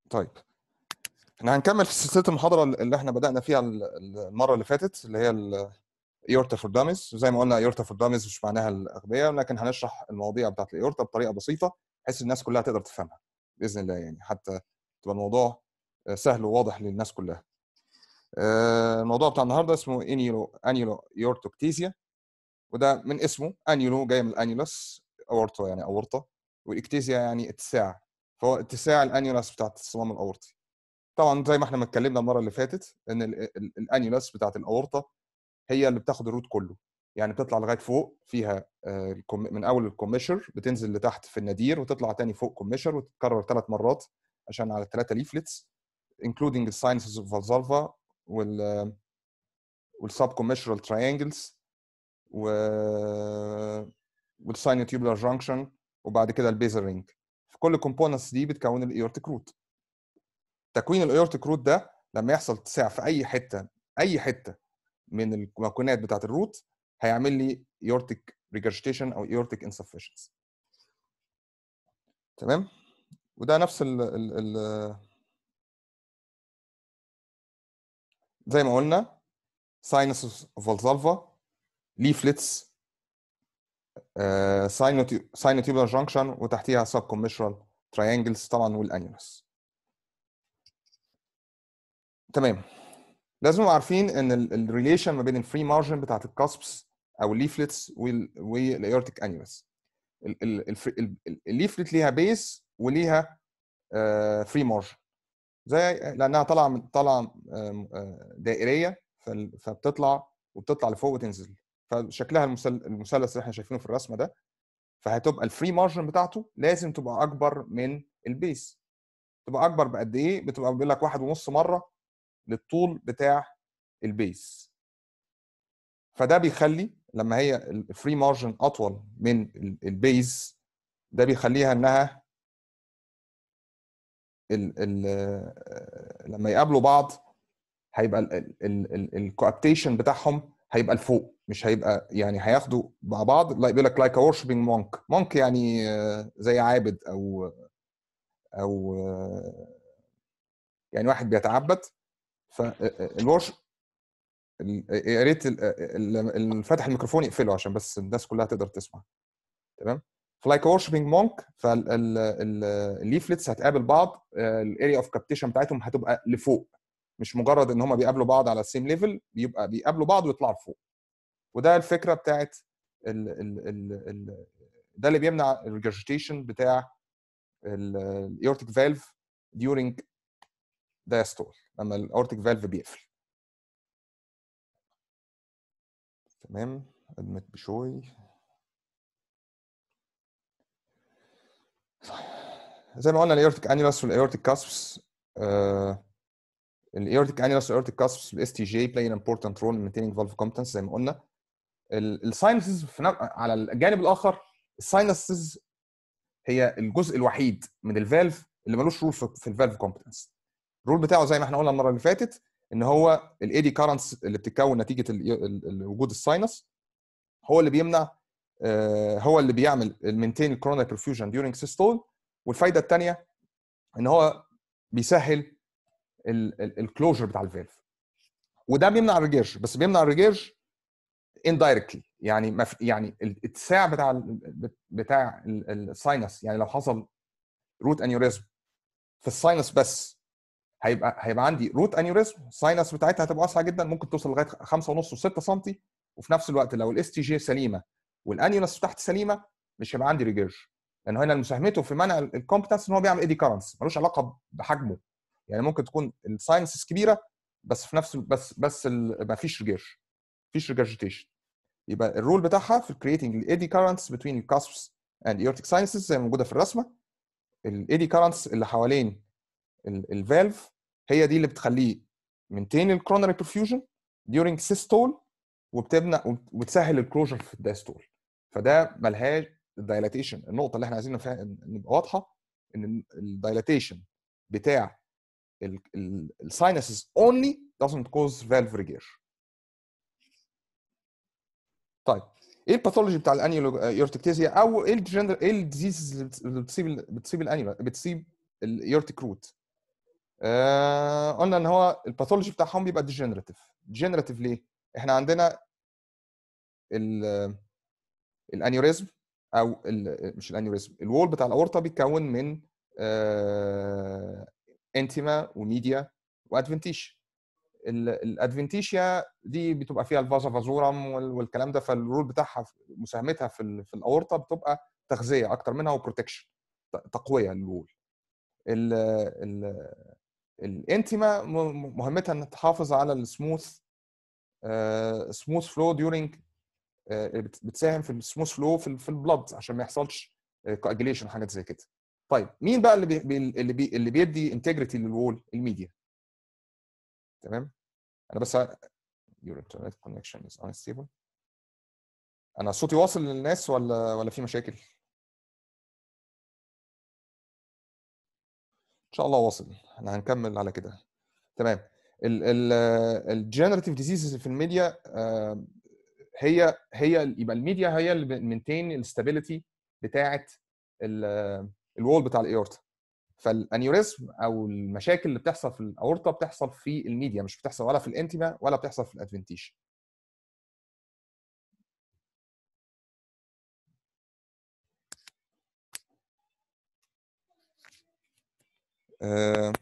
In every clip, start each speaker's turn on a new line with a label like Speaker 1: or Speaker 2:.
Speaker 1: طيب احنا هنكمل في سلسله المحاضره اللي احنا بدانا فيها المره اللي فاتت اللي هي الايورتا فور داميز وزي ما قلنا ايورتا فور داميز مش معناها الاغبياء لكن هنشرح المواضيع بتاعت الايورتا بطريقه بسيطه بحيث الناس كلها تقدر تفهمها باذن الله يعني حتى تبقى الموضوع سهل وواضح للناس كلها الموضوع بتاع النهارده اسمه انيولو انيولو ايورتوكتيزيا وده من اسمه انيولو جاي من الانيولس اورتو يعني اورطه والاكتيزيا يعني اتساع فهو اتساع الانيولس بتاعت الصمام الاورطي طبعا زي ما احنا ما اتكلمنا المره اللي فاتت ان الانيولس بتاعت الاورطه هي اللي بتاخد الروت كله يعني بتطلع لغايه فوق فيها من اول الكوميشر بتنزل لتحت في النادير وتطلع تاني فوق كوميشر وتتكرر ثلاث مرات عشان على الثلاثه ليفلتس including the sinuses of Valsalva وال والسب كوميشرال تراينجلز و والساينوتيوبولار جانكشن وبعد كده البيزل رينج في كل كومبوننتس دي بتكون الايورتيك روت تكوين الايورتيك روت ده لما يحصل اتساع في اي حته اي حته من المكونات بتاعت الروت هيعمل لي ايورتيك ريجرجيتيشن او ايورتيك انسفشنسي تمام وده نفس ال ال ال زي ما قلنا ساينس اوف فالسالفا ليفلتس ساينوتيوبولار جانكشن وتحتيها سب كوميشرال تراينجلز طبعا والانيولس تمام لازم نبقى عارفين ان الريليشن ما بين الفري مارجن بتاعت الكاسبس او الليفلتس والايورتيك انيولس الليفلت ليها بيس وليها فري مارجن زي لانها طالعه طالعه دائريه فبتطلع وبتطلع لفوق وتنزل فشكلها المثلث اللي احنا شايفينه في الرسمه ده فهتبقى الفري مارجن بتاعته لازم تبقى اكبر من البيس تبقى اكبر بقد ايه بتبقى بيقول لك واحد ونص مره للطول بتاع البيس فده بيخلي لما هي الفري مارجن اطول من البيز ده بيخليها انها ال ال لما يقابلوا بعض هيبقى الكوابتيشن بتاعهم هيبقى لفوق مش هيبقى يعني هياخدوا مع بعض بيقول لك لايك ورشبنج مونك مونك يعني زي عابد او او يعني واحد بيتعبد فالورش يا ريت الفاتح الميكروفون يقفله عشان بس الناس كلها تقدر تسمع تمام فلايك ورشبنج مونك فالليفلتس هتقابل بعض الاريا اوف كابتيشن بتاعتهم هتبقى لفوق مش مجرد ان هم بيقابلوا بعض على السيم ليفل بيبقى بيقابلوا بعض ويطلعوا لفوق وده الفكره بتاعت ال ال ال ال ده اللي بيمنع الريجرجيتيشن بتاع الايورتيك فالف during diastole لما الاورتيك فالف بيقفل تمام ادمت بشوي زي ما قلنا الايورتيك انيولس والايورتيك كاسبس الايورتيك انيولس والايورتيك كاسبس الاس تي جي بلاي ان امبورتنت رول in maintaining valve competence زي ما قلنا الساينسز على الجانب الاخر الساينسز هي الجزء الوحيد من الفالف اللي ملوش رول في الفالف كومبتنس الرول بتاعه زي ما احنا قلنا المره اللي فاتت ان هو الايدي كارنتس اللي بتتكون نتيجه وجود الساينس هو اللي بيمنع هو اللي بيعمل المينتين الكورونال برفيوجن ديورنج سيستول والفايده الثانيه ان هو بيسهل الكلوجر بتاع الفالف وده بيمنع الريجيرج بس بيمنع الريجيرج اندايركتلي يعني مف... يعني الاتساع بتاع ال... بتاع الساينس يعني لو حصل روت انيوريزم في الساينس بس هيبقى هيبقى عندي روت انيوريزم الساينس بتاعتها هتبقى واسعه جدا ممكن توصل لغايه 5 ونص و6 سم وفي نفس الوقت لو الاس تي جي سليمه والانيولس بتاعت سليمه مش هيبقى عندي ريجيرج لان هنا مساهمته في منع الكومبتنس ان هو بيعمل ايدي كارنتس ملوش علاقه بحجمه يعني ممكن تكون الساينسز كبيره بس في نفس بس بس ما فيش ريجيرج مفيش ريجرجيتيشن يبقى الرول بتاعها في creating الايدي كارنتس between الكاسبس and aortic sinuses زي ما موجوده في الرسمه الايدي كارنتس اللي حوالين الفالف هي دي اللي بتخليه maintain الكرونري perfusion during systole وبتبنى وبتسهل الكلوجر في الدايستول فده ملهاش الدايلاتيشن النقطه اللي احنا عايزين نبقى واضحه ان الدايلاتيشن بتاع الساينسز only doesn't cause valve regurg طيب ايه الباثولوجي بتاع الانيولو يورتكتيزيا او ايه الجندر ايه الديزيز اللي بتصيب بتصيب الانيولا بتصيب اليورتيك روت آه قلنا ان هو الباثولوجي بتاعهم بيبقى ديجنراتيف ديجنراتيف ليه احنا عندنا ال- الانيوريزم او ال- مش الانيوريزم الوول بتاع الاورطه بيتكون من آه انتيما وميديا وادفنتيش الادفنتيشيا دي بتبقى فيها الفازا فازورم وال- والكلام ده فالرول بتاعها مساهمتها في ال- في الاورطه بتبقى تغذيه اكتر منها وبروتكشن تقويه للوول ال ال الانتيما م- مهمتها ان تحافظ على السموث سموث فلو ديورنج بتساهم في السموث فلو في, ال- في البلد عشان ما يحصلش كواجيليشن وحاجات زي كده طيب مين بقى اللي بي بي- اللي بي اللي بيدي انتجريتي للوول الميديا تمام انا بس ه- your internet connection is unstable انا صوتي واصل للناس ولا ولا في مشاكل ان شاء الله واصل احنا هنكمل على كده تمام الجنراتيف ديزيزز في الميديا آه، هي هي يبقى الميديا هي اللي بتمنتين الاستابيليتي بتاعه الوول بتاع الايورتا فالانيوريزم او المشاكل اللي بتحصل في الاورطه بتحصل في الميديا مش بتحصل ولا في الانتيما ولا بتحصل في الادفنتيش آه،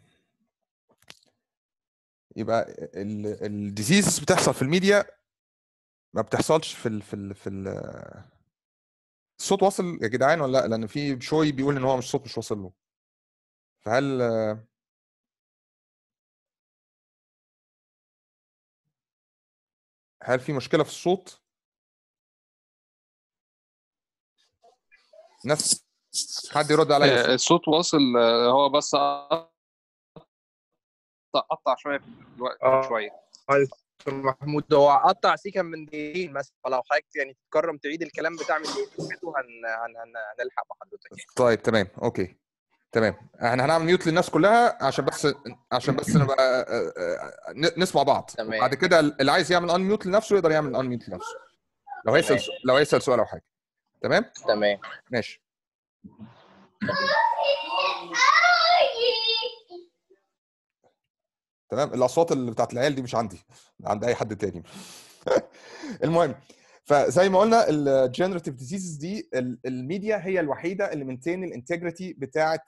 Speaker 1: يبقى الديزيز بتحصل في الميديا ما بتحصلش في ال في ال في ال الصوت واصل يا جدعان ولا لا لان في شوي بيقول ان هو مش صوت مش واصل له فهل هل في مشكله في الصوت ناس حد يرد عليا
Speaker 2: آه، الصوت واصل آه، هو بس قطع قطع شويه في الوقت
Speaker 3: آه.
Speaker 2: شويه
Speaker 3: دكتور محمود هو قطع سيكا من دقيقتين مثلا فلو حضرتك يعني تكرم تعيد الكلام بتاع من دقيقتين فاتوا هن... هن... هن... هنلحق مع حضرتك يعني
Speaker 1: طيب تمام اوكي تمام احنا هنعمل ميوت للناس كلها عشان بس عشان بس نبقى آه، آه، ن- نسمع بعض
Speaker 3: تمام.
Speaker 1: وبعد كده اللي عايز يعمل ان ميوت لنفسه يقدر يعمل ان ميوت لنفسه لو هيسال
Speaker 3: تمام.
Speaker 1: لو هيسال سؤال او حاجه تمام
Speaker 3: تمام
Speaker 1: ماشي تمام الاصوات اللي بتاعت العيال دي مش عندي عند اي حد تاني المهم فزي ما قلنا الجنراتيف ديزيزز دي ال- الميديا هي الوحيده اللي منتين الانتجريتي بتاعه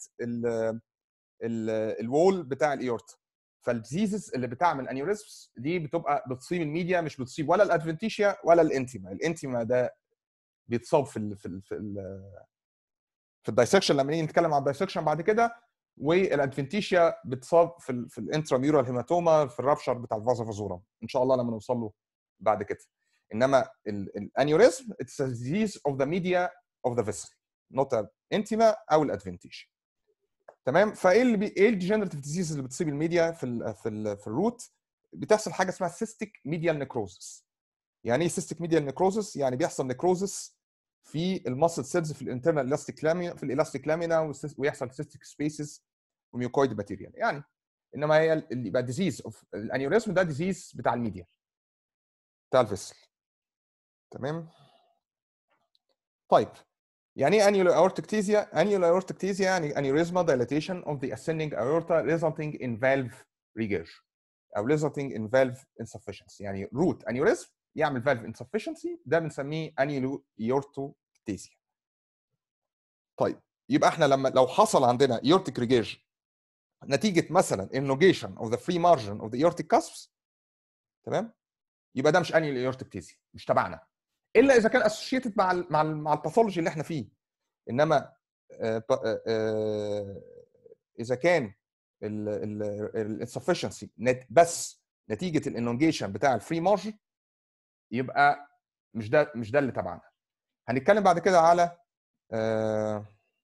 Speaker 1: الوول بتاع الايورتا فالديزيزز اللي بتعمل انيوريزمز دي بتبقى بتصيب الميديا مش بتصيب ولا الادفنتيشيا ولا الانتيما الانتيما ده بيتصاب في ال في ال في, ال في الدايسكشن لما نيجي نتكلم عن الدايسكشن بعد كده والادفنتيشيا بتصاب في ال في الانتراميورال هيماتوما في الرابشر بتاع الفازا فازورا ان شاء الله لما نوصل له بعد كده انما الانيوريزم اتس disease of the media of the vessel not الانتيما او الادفنتيشيا تمام فايه اللي بي... ايه الديجنريتيف ديزيز اللي بتصيب الميديا في ال في ال في الروت بتحصل حاجه اسمها سيستيك ميديال نيكروزس يعني ايه سيستيك ميديال نيكروزس يعني بيحصل نيكروزس في الماسل سيلز في الانترنال الاستيك لامينا في الالاستيك لامينا ويحصل سيستيك سبيسز وميوكويد ماتيريال يعني انما هي اللي يبقى ديزيز اوف الانيوريزم ده ديزيز بتاع الميديا بتاع الفيسل تمام طيب يعني ايه annular aortic tisia? Annular aortic tisia يعني aneurysmal dilatation of the ascending aorta resulting in valve regurg او resulting in valve insufficiency يعني root aneurysm يعمل valve insufficiency ده بنسميه annular aortoctasia طيب يبقى احنا لما لو حصل عندنا aortic regurg نتيجه مثلا elongation of the free margin of the aortic cusps تمام يبقى ده مش annular aortic tisia مش تبعنا الا اذا كان اسوشيتد مع ال مع ال مع الباثولوجي اللي احنا فيه انما آه، ب- آه، آه، اذا كان الانسفشنسي بس نتيجه الانونجيشن بتاع الفري مارجن يبقى مش ده مش ده اللي تبعنا هنتكلم بعد كده على آه،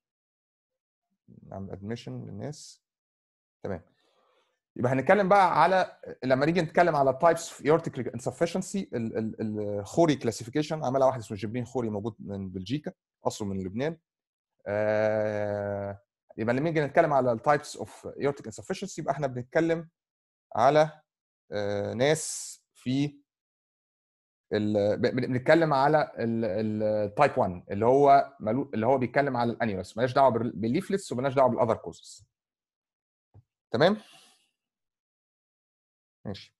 Speaker 1: نعمل ادميشن للناس تمام يبقى هنتكلم بقى على لما نيجي نتكلم على تايبس اوف ايورتيك انسفشنسي الخوري كلاسيفيكيشن عملها واحد اسمه جبرين خوري موجود من بلجيكا اصله من لبنان آه، يبقى لما نيجي نتكلم على التايبس اوف ايورتيك انسفشنسي يبقى احنا بنتكلم على آه، ناس في ال- ب- بنتكلم على التايب 1 اللي هو ملو اللي هو بيتكلم على الانيورس مالناش دعوه بال- بالليفلتس ومالناش دعوه بالاذر كوزز تمام ماشي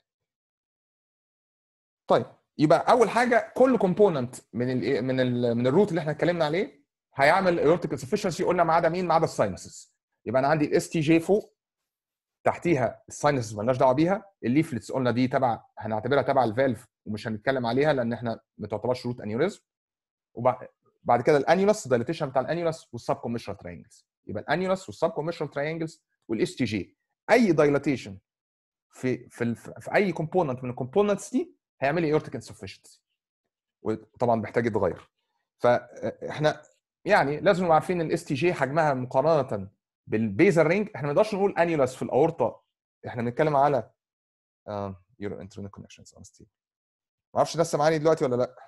Speaker 1: طيب يبقى اول حاجه كل كومبوننت من ال من ال من الروت اللي احنا اتكلمنا عليه هيعمل ايورتيك انسفشنسي قلنا ما عدا مين ما عدا الساينسز يبقى انا عندي الاس تي جي فوق تحتيها الساينسز مالناش دعوه بيها الليفلتس قلنا دي تبع هنعتبرها تبع الفالف ومش هنتكلم عليها لان احنا ما تعتبرش روت انيوريزم وبعد كده الانيولس الدايليتيشن بتاع الانيولس والسب كوميشنال تراينجلز يبقى الانيولس والسب كوميشنال تراينجلز والاس تي جي اي دايليتيشن في في ال- في اي كومبوننت من الكومبوننتس دي هيعمل لي ايورتيك انسفشنسي وطبعا محتاج يتغير فاحنا يعني لازم نبقى عارفين ان الاس تي جي حجمها مقارنه بالبيزل رينج احنا ما نقدرش نقول انيولس في الاورطه احنا بنتكلم على يورو انترنت كونكشنز اون ستيل ما اعرفش الناس سامعاني دلوقتي ولا لا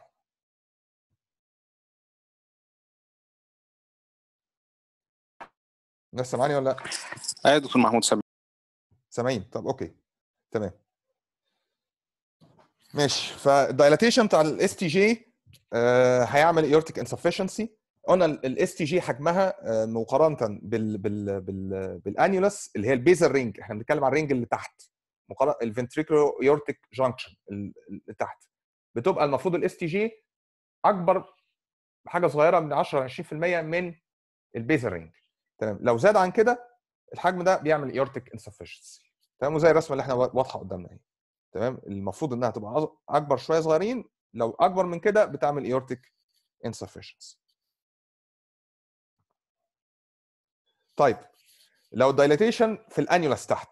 Speaker 1: الناس سامعاني ولا لا
Speaker 2: ايوه يا دكتور محمود سامي
Speaker 1: سامعين طب اوكي تمام ماشي فالدايلاتيشن بتاع الاس تي جي هيعمل ايورتيك انسفشنسي قلنا الاس تي جي حجمها آه، مقارنه بال بال بال بالانيولس اللي هي البيزل رينج احنا بنتكلم على الرينج اللي تحت مقارنه الفنتريكولو ايورتيك جانكشن اللي تحت بتبقى المفروض الاس تي جي اكبر بحاجه صغيره من 10 ل 20% من البيزل رينج تمام لو زاد عن كده الحجم ده بيعمل ايورتيك انسفشنسي تمام وزي الرسمه اللي احنا واضحه قدامنا اهي تمام المفروض انها تبقى أص- اكبر شويه صغيرين لو اكبر من كده بتعمل ايورتيك insufficiency طيب لو الدايليتيشن في الانيولس تحت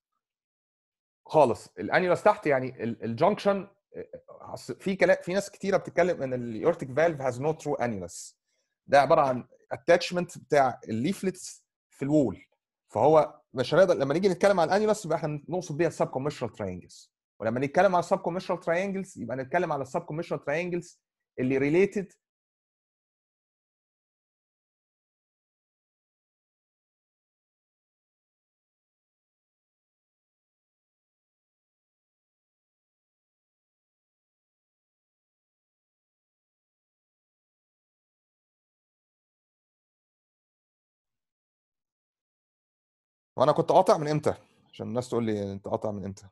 Speaker 1: خالص الانيولس تحت يعني الجنكشن في كلام في ناس كتيره بتتكلم ان الايورتيك فالف هاز نو ترو انيولس ده عباره عن اتاتشمنت بتاع الليفلتس في الوول فهو مش هنقدر لما نيجي نتكلم عن الانيولس يبقى احنا نقصد بيها السب كوميشنال تراينجلز ولما نتكلم على السب كوميشنال تراينجلز يبقى نتكلم على السب كوميشنال تراينجلز اللي ريليتد وانا كنت قاطع من امتى عشان الناس تقول لي انت قاطع من امتى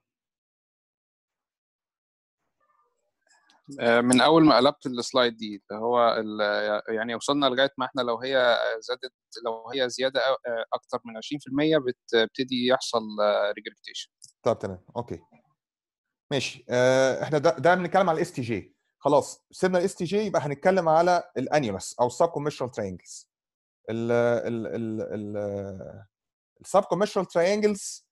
Speaker 2: آه، من اول ما قلبت السلايد دي اللي هو ال- يعني وصلنا لغايه ما احنا لو هي زادت لو هي زياده أ- آه، اكتر من 20% بتبتدي يحصل ريجريتيشن
Speaker 1: طب تمام اوكي ماشي آه، احنا ده, ده بنتكلم على الاس تي جي خلاص سيبنا الاس تي جي يبقى هنتكلم على الانيولس او السب كوميشنال تراينجلز ال ال ال ال السب كوميشنال تراينجلز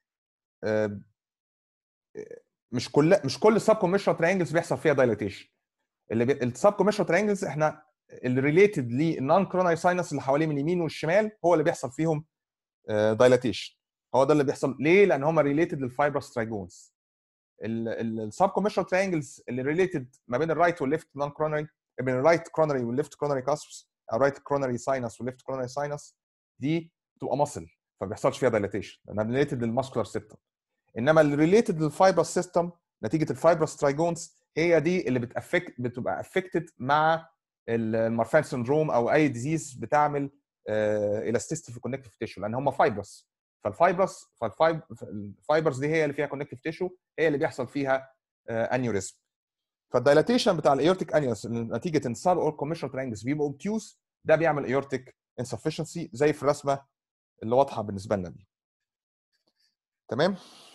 Speaker 1: مش كل مش كل السب كوميشنال تراينجلز بيحصل فيها دايليتيشن اللي بي... السب كوميشنال تراينجلز احنا اللي ريليتد للنون كروناي ساينس اللي حواليه من اليمين والشمال هو اللي بيحصل فيهم دايليتيشن هو ده اللي بيحصل ليه؟ لان هم ريليتد للفايبرس ترايجونز السب كوميشنال تراينجلز اللي ريليتد ما بين الرايت والليفت نون كرونري بين الرايت كرونري والليفت كرونري كاسبس او رايت كرونري ساينس والليفت كرونري ساينس دي بتبقى مصل فما بيحصلش فيها دايليتيشن لانها ريليتد للماسكولار سيستم انما اللي ريليتد للفايبرس سيستم نتيجه الفايبرس ترايجونز هي دي اللي بتافكت بتبقى افكتد مع المارفان سندروم او اي ديزيز بتعمل الاستيستي في كونكتيف تيشو لان هم فايبرس فالفايبرس فالفايبرز دي هي اللي فيها كونكتيف تيشو هي اللي بيحصل فيها انيوريزم فالدايلاتيشن بتاع الايورتيك انيورس نتيجه ان سب اور كوميشنال ترانجلز بيبقوا اوبتيوز ده بيعمل ايورتيك انسفشنسي زي في الرسمه اللي واضحه بالنسبه لنا دي تمام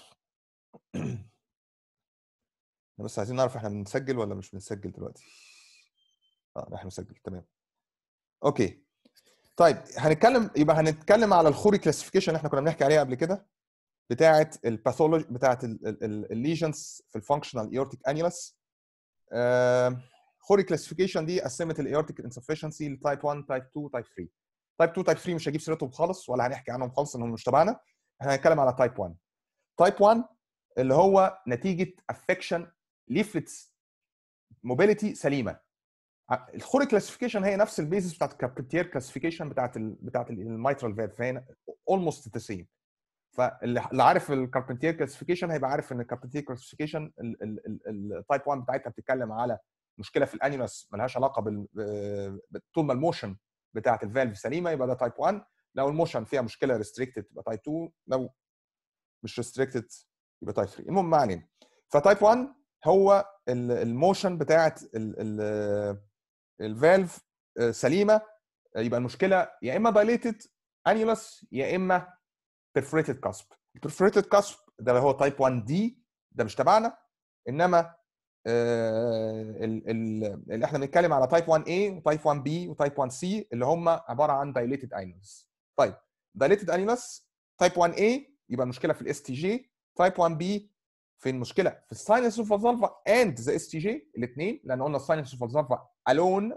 Speaker 1: بس عايزين نعرف احنا بنسجل ولا مش بنسجل دلوقتي اه احنا بنسجل تمام اوكي طيب هنتكلم يبقى هنتكلم على الخوري كلاسيفيكيشن اللي احنا كنا بنحكي عليها قبل كده بتاعه الباثولوجي بتاعه الليجنز في الفانكشنال ايورتيك انيولس خوري كلاسيفيكيشن دي قسمت الايورتيك انسفشنسي لتايب 1 تايب 2 تايب 3 تايب 2 تايب 3 مش هجيب سيرتهم خالص ولا هنحكي عنهم خالص انهم مش تبعنا احنا هنتكلم على تايب 1 تايب 1 اللي هو نتيجه افكشن ليفلتس موبيليتي سليمه الخوري كلاسيفيكيشن هي نفس البيزس بتاعت الكابتير كلاسيفيكيشن بتاعت ال بتاعت الميترال فالف فهي اولموست التسيم فاللي عارف الكاربنتير كلاسيفيكيشن هيبقى عارف ان الكاربنتير كلاسيفيكيشن التايب 1 بتاعتها بتتكلم على مشكله في الانيولس ملهاش علاقه بال طول ما الموشن بتاعت الفالف سليمه يبقى ده تايب 1 لو الموشن فيها مشكله ريستريكتد تبقى تايب 2 لو مش ريستريكتد يبقى تايب 3 المهم ما علينا فتايب 1 هو ال- الموشن بتاعت ال- ال- الفالف آه، سليمه آه، يبقى المشكله يا اما دايليتد انيولس يا اما perforated cusp البرفوريتد كاسب ده هو تايب 1 دي ده مش تبعنا انما آه، ال- ال- اللي احنا بنتكلم على تايب 1 A وتايب 1 B وتايب 1 C اللي هم عباره عن dilated annulus طيب dilated annulus تايب 1 A يبقى المشكله في الاس تي جي تايب 1 B في المشكله في الساينس اوف فالفا اند ذا اس تي جي الاثنين لان قلنا الساينس اوف فالفا الون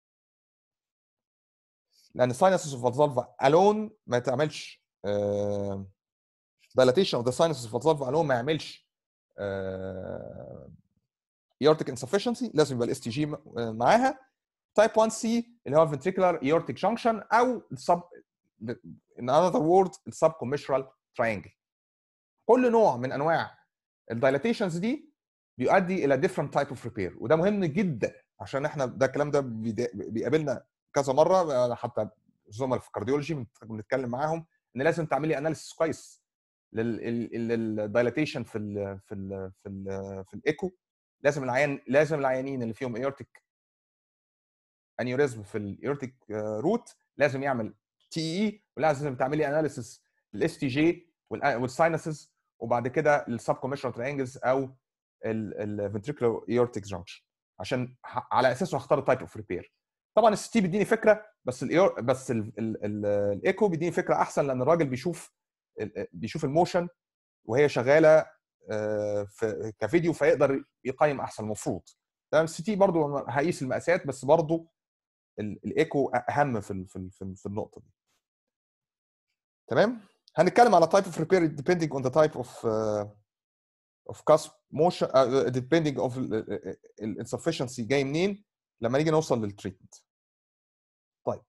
Speaker 1: لان الساينس اوف فالفا الون ما تعملش dilatation of the sinuses of valve alone ما يعملش آه، aortic insufficiency لازم يبقى الاس تي جي معاها تايب 1 سي اللي هو ventricular aortic junction او السب in another word السب commissural triangle كل نوع من انواع الدايلاتيشنز دي بيؤدي الى different type of repair وده مهم جدا عشان احنا ده الكلام ده بيدا- بيقابلنا كذا مره حتى زملاء في الكارديولوجي بنتكلم معاهم ان لازم تعملي اناليسيس كويس للدايلاتيشن في ال في ال في ال في الايكو لازم العيان لازم العيانين اللي فيهم ايورتيك انيوريزم في الايورتيك روت لازم يعمل تي اي ولازم تعملي اناليسيس للاس تي جي والساينسز وبعد كده السب كوميشنال تريانجلز او الفنتريكولار ايورتيك جانكشن عشان ح- على اساسه هختار التايب اوف ريبير طبعا السي تي بيديني فكره بس الإيور بس ال- ال- ال- الايكو بيديني فكره احسن لان الراجل بيشوف ال- بيشوف الموشن وهي شغاله آه، في كفيديو فيقدر يقيم احسن المفروض تمام السي تي برضه هقيس المقاسات بس برضه ال- الايكو اهم في ال- في ال- في ال- في النقطه دي تمام هنتكلم على type of repair depending on the type of uh, of cusp motion uh, depending of الانسفشنسي جاي منين لما نيجي نوصل للتريتمنت طيب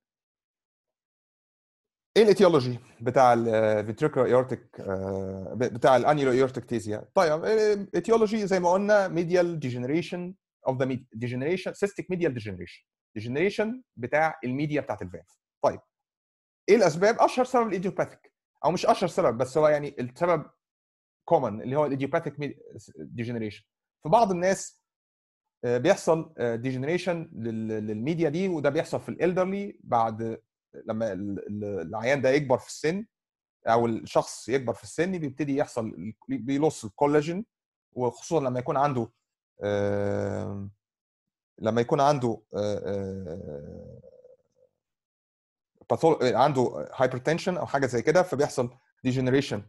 Speaker 1: ايه الايتيولوجي بتاع الفيتريكولار ايورتيك بتاع الانيولو ايورتيك تيزيا طيب الايتيولوجي زي ما قلنا ميديال ديجنريشن اوف ذا ديجنريشن سيستيك ميديال ديجنريشن ديجنريشن بتاع الميديا بتاعت الفالف طيب ايه الاسباب اشهر سبب الايديوباثيك او مش اشهر سبب بس هو يعني السبب كومن اللي هو الايديوباثيك ديجنريشن في بعض الناس آه، بيحصل ديجنريشن للميديا دي وده بيحصل في الالدرلي بعد لما ال- ال- العيان ده يكبر في السن او الشخص يكبر في السن بيبتدي يحصل بيلص الكولاجين وخصوصا لما يكون عنده آه، لما يكون عنده آه، آه، باثول- عنده هايبرتنشن او حاجه زي كده فبيحصل ديجنريشن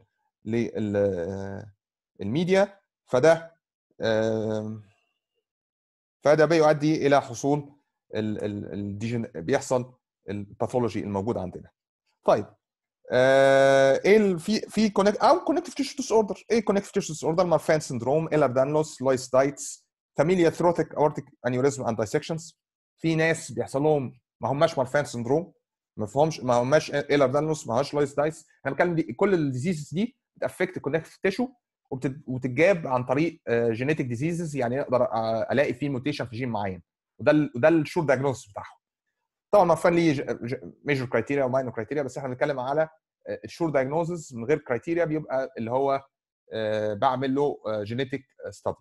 Speaker 1: للميديا فده آم، فده بيؤدي الى حصول ال- ال- الديجن بيحصل الباثولوجي الموجود عندنا طيب آه، ايه ال- في في كونكت او كونكتيف تيشو ديس اوردر ايه كونكتيف تيشو ديس اوردر مارفان سندروم ايلر دانلوس لويس دايتس فاميليا ثروتيك اورتيك انيوريزم اند دايسكشنز في ناس بيحصل لهم ما هماش مارفان سندروم ما فيهمش ما هماش ايلر دانلوس ما هماش لويس دايتس انا بتكلم دي كل الديزيزز دي بتافكت الكونكتيف تيشو وبتتجاب عن طريق جينيتك ديزيزز يعني اقدر آه، الاقي فيه موتيشن في جين معين وده ال- وده الشور دايجنوستس بتاعهم طبعا مارفان ليه ميجور كرايتيريا وماينور كرايتيريا بس احنا بنتكلم على الشور دايجنوزز من غير كرايتيريا بيبقى اللي هو آه، بعمل له جينيتك ستادي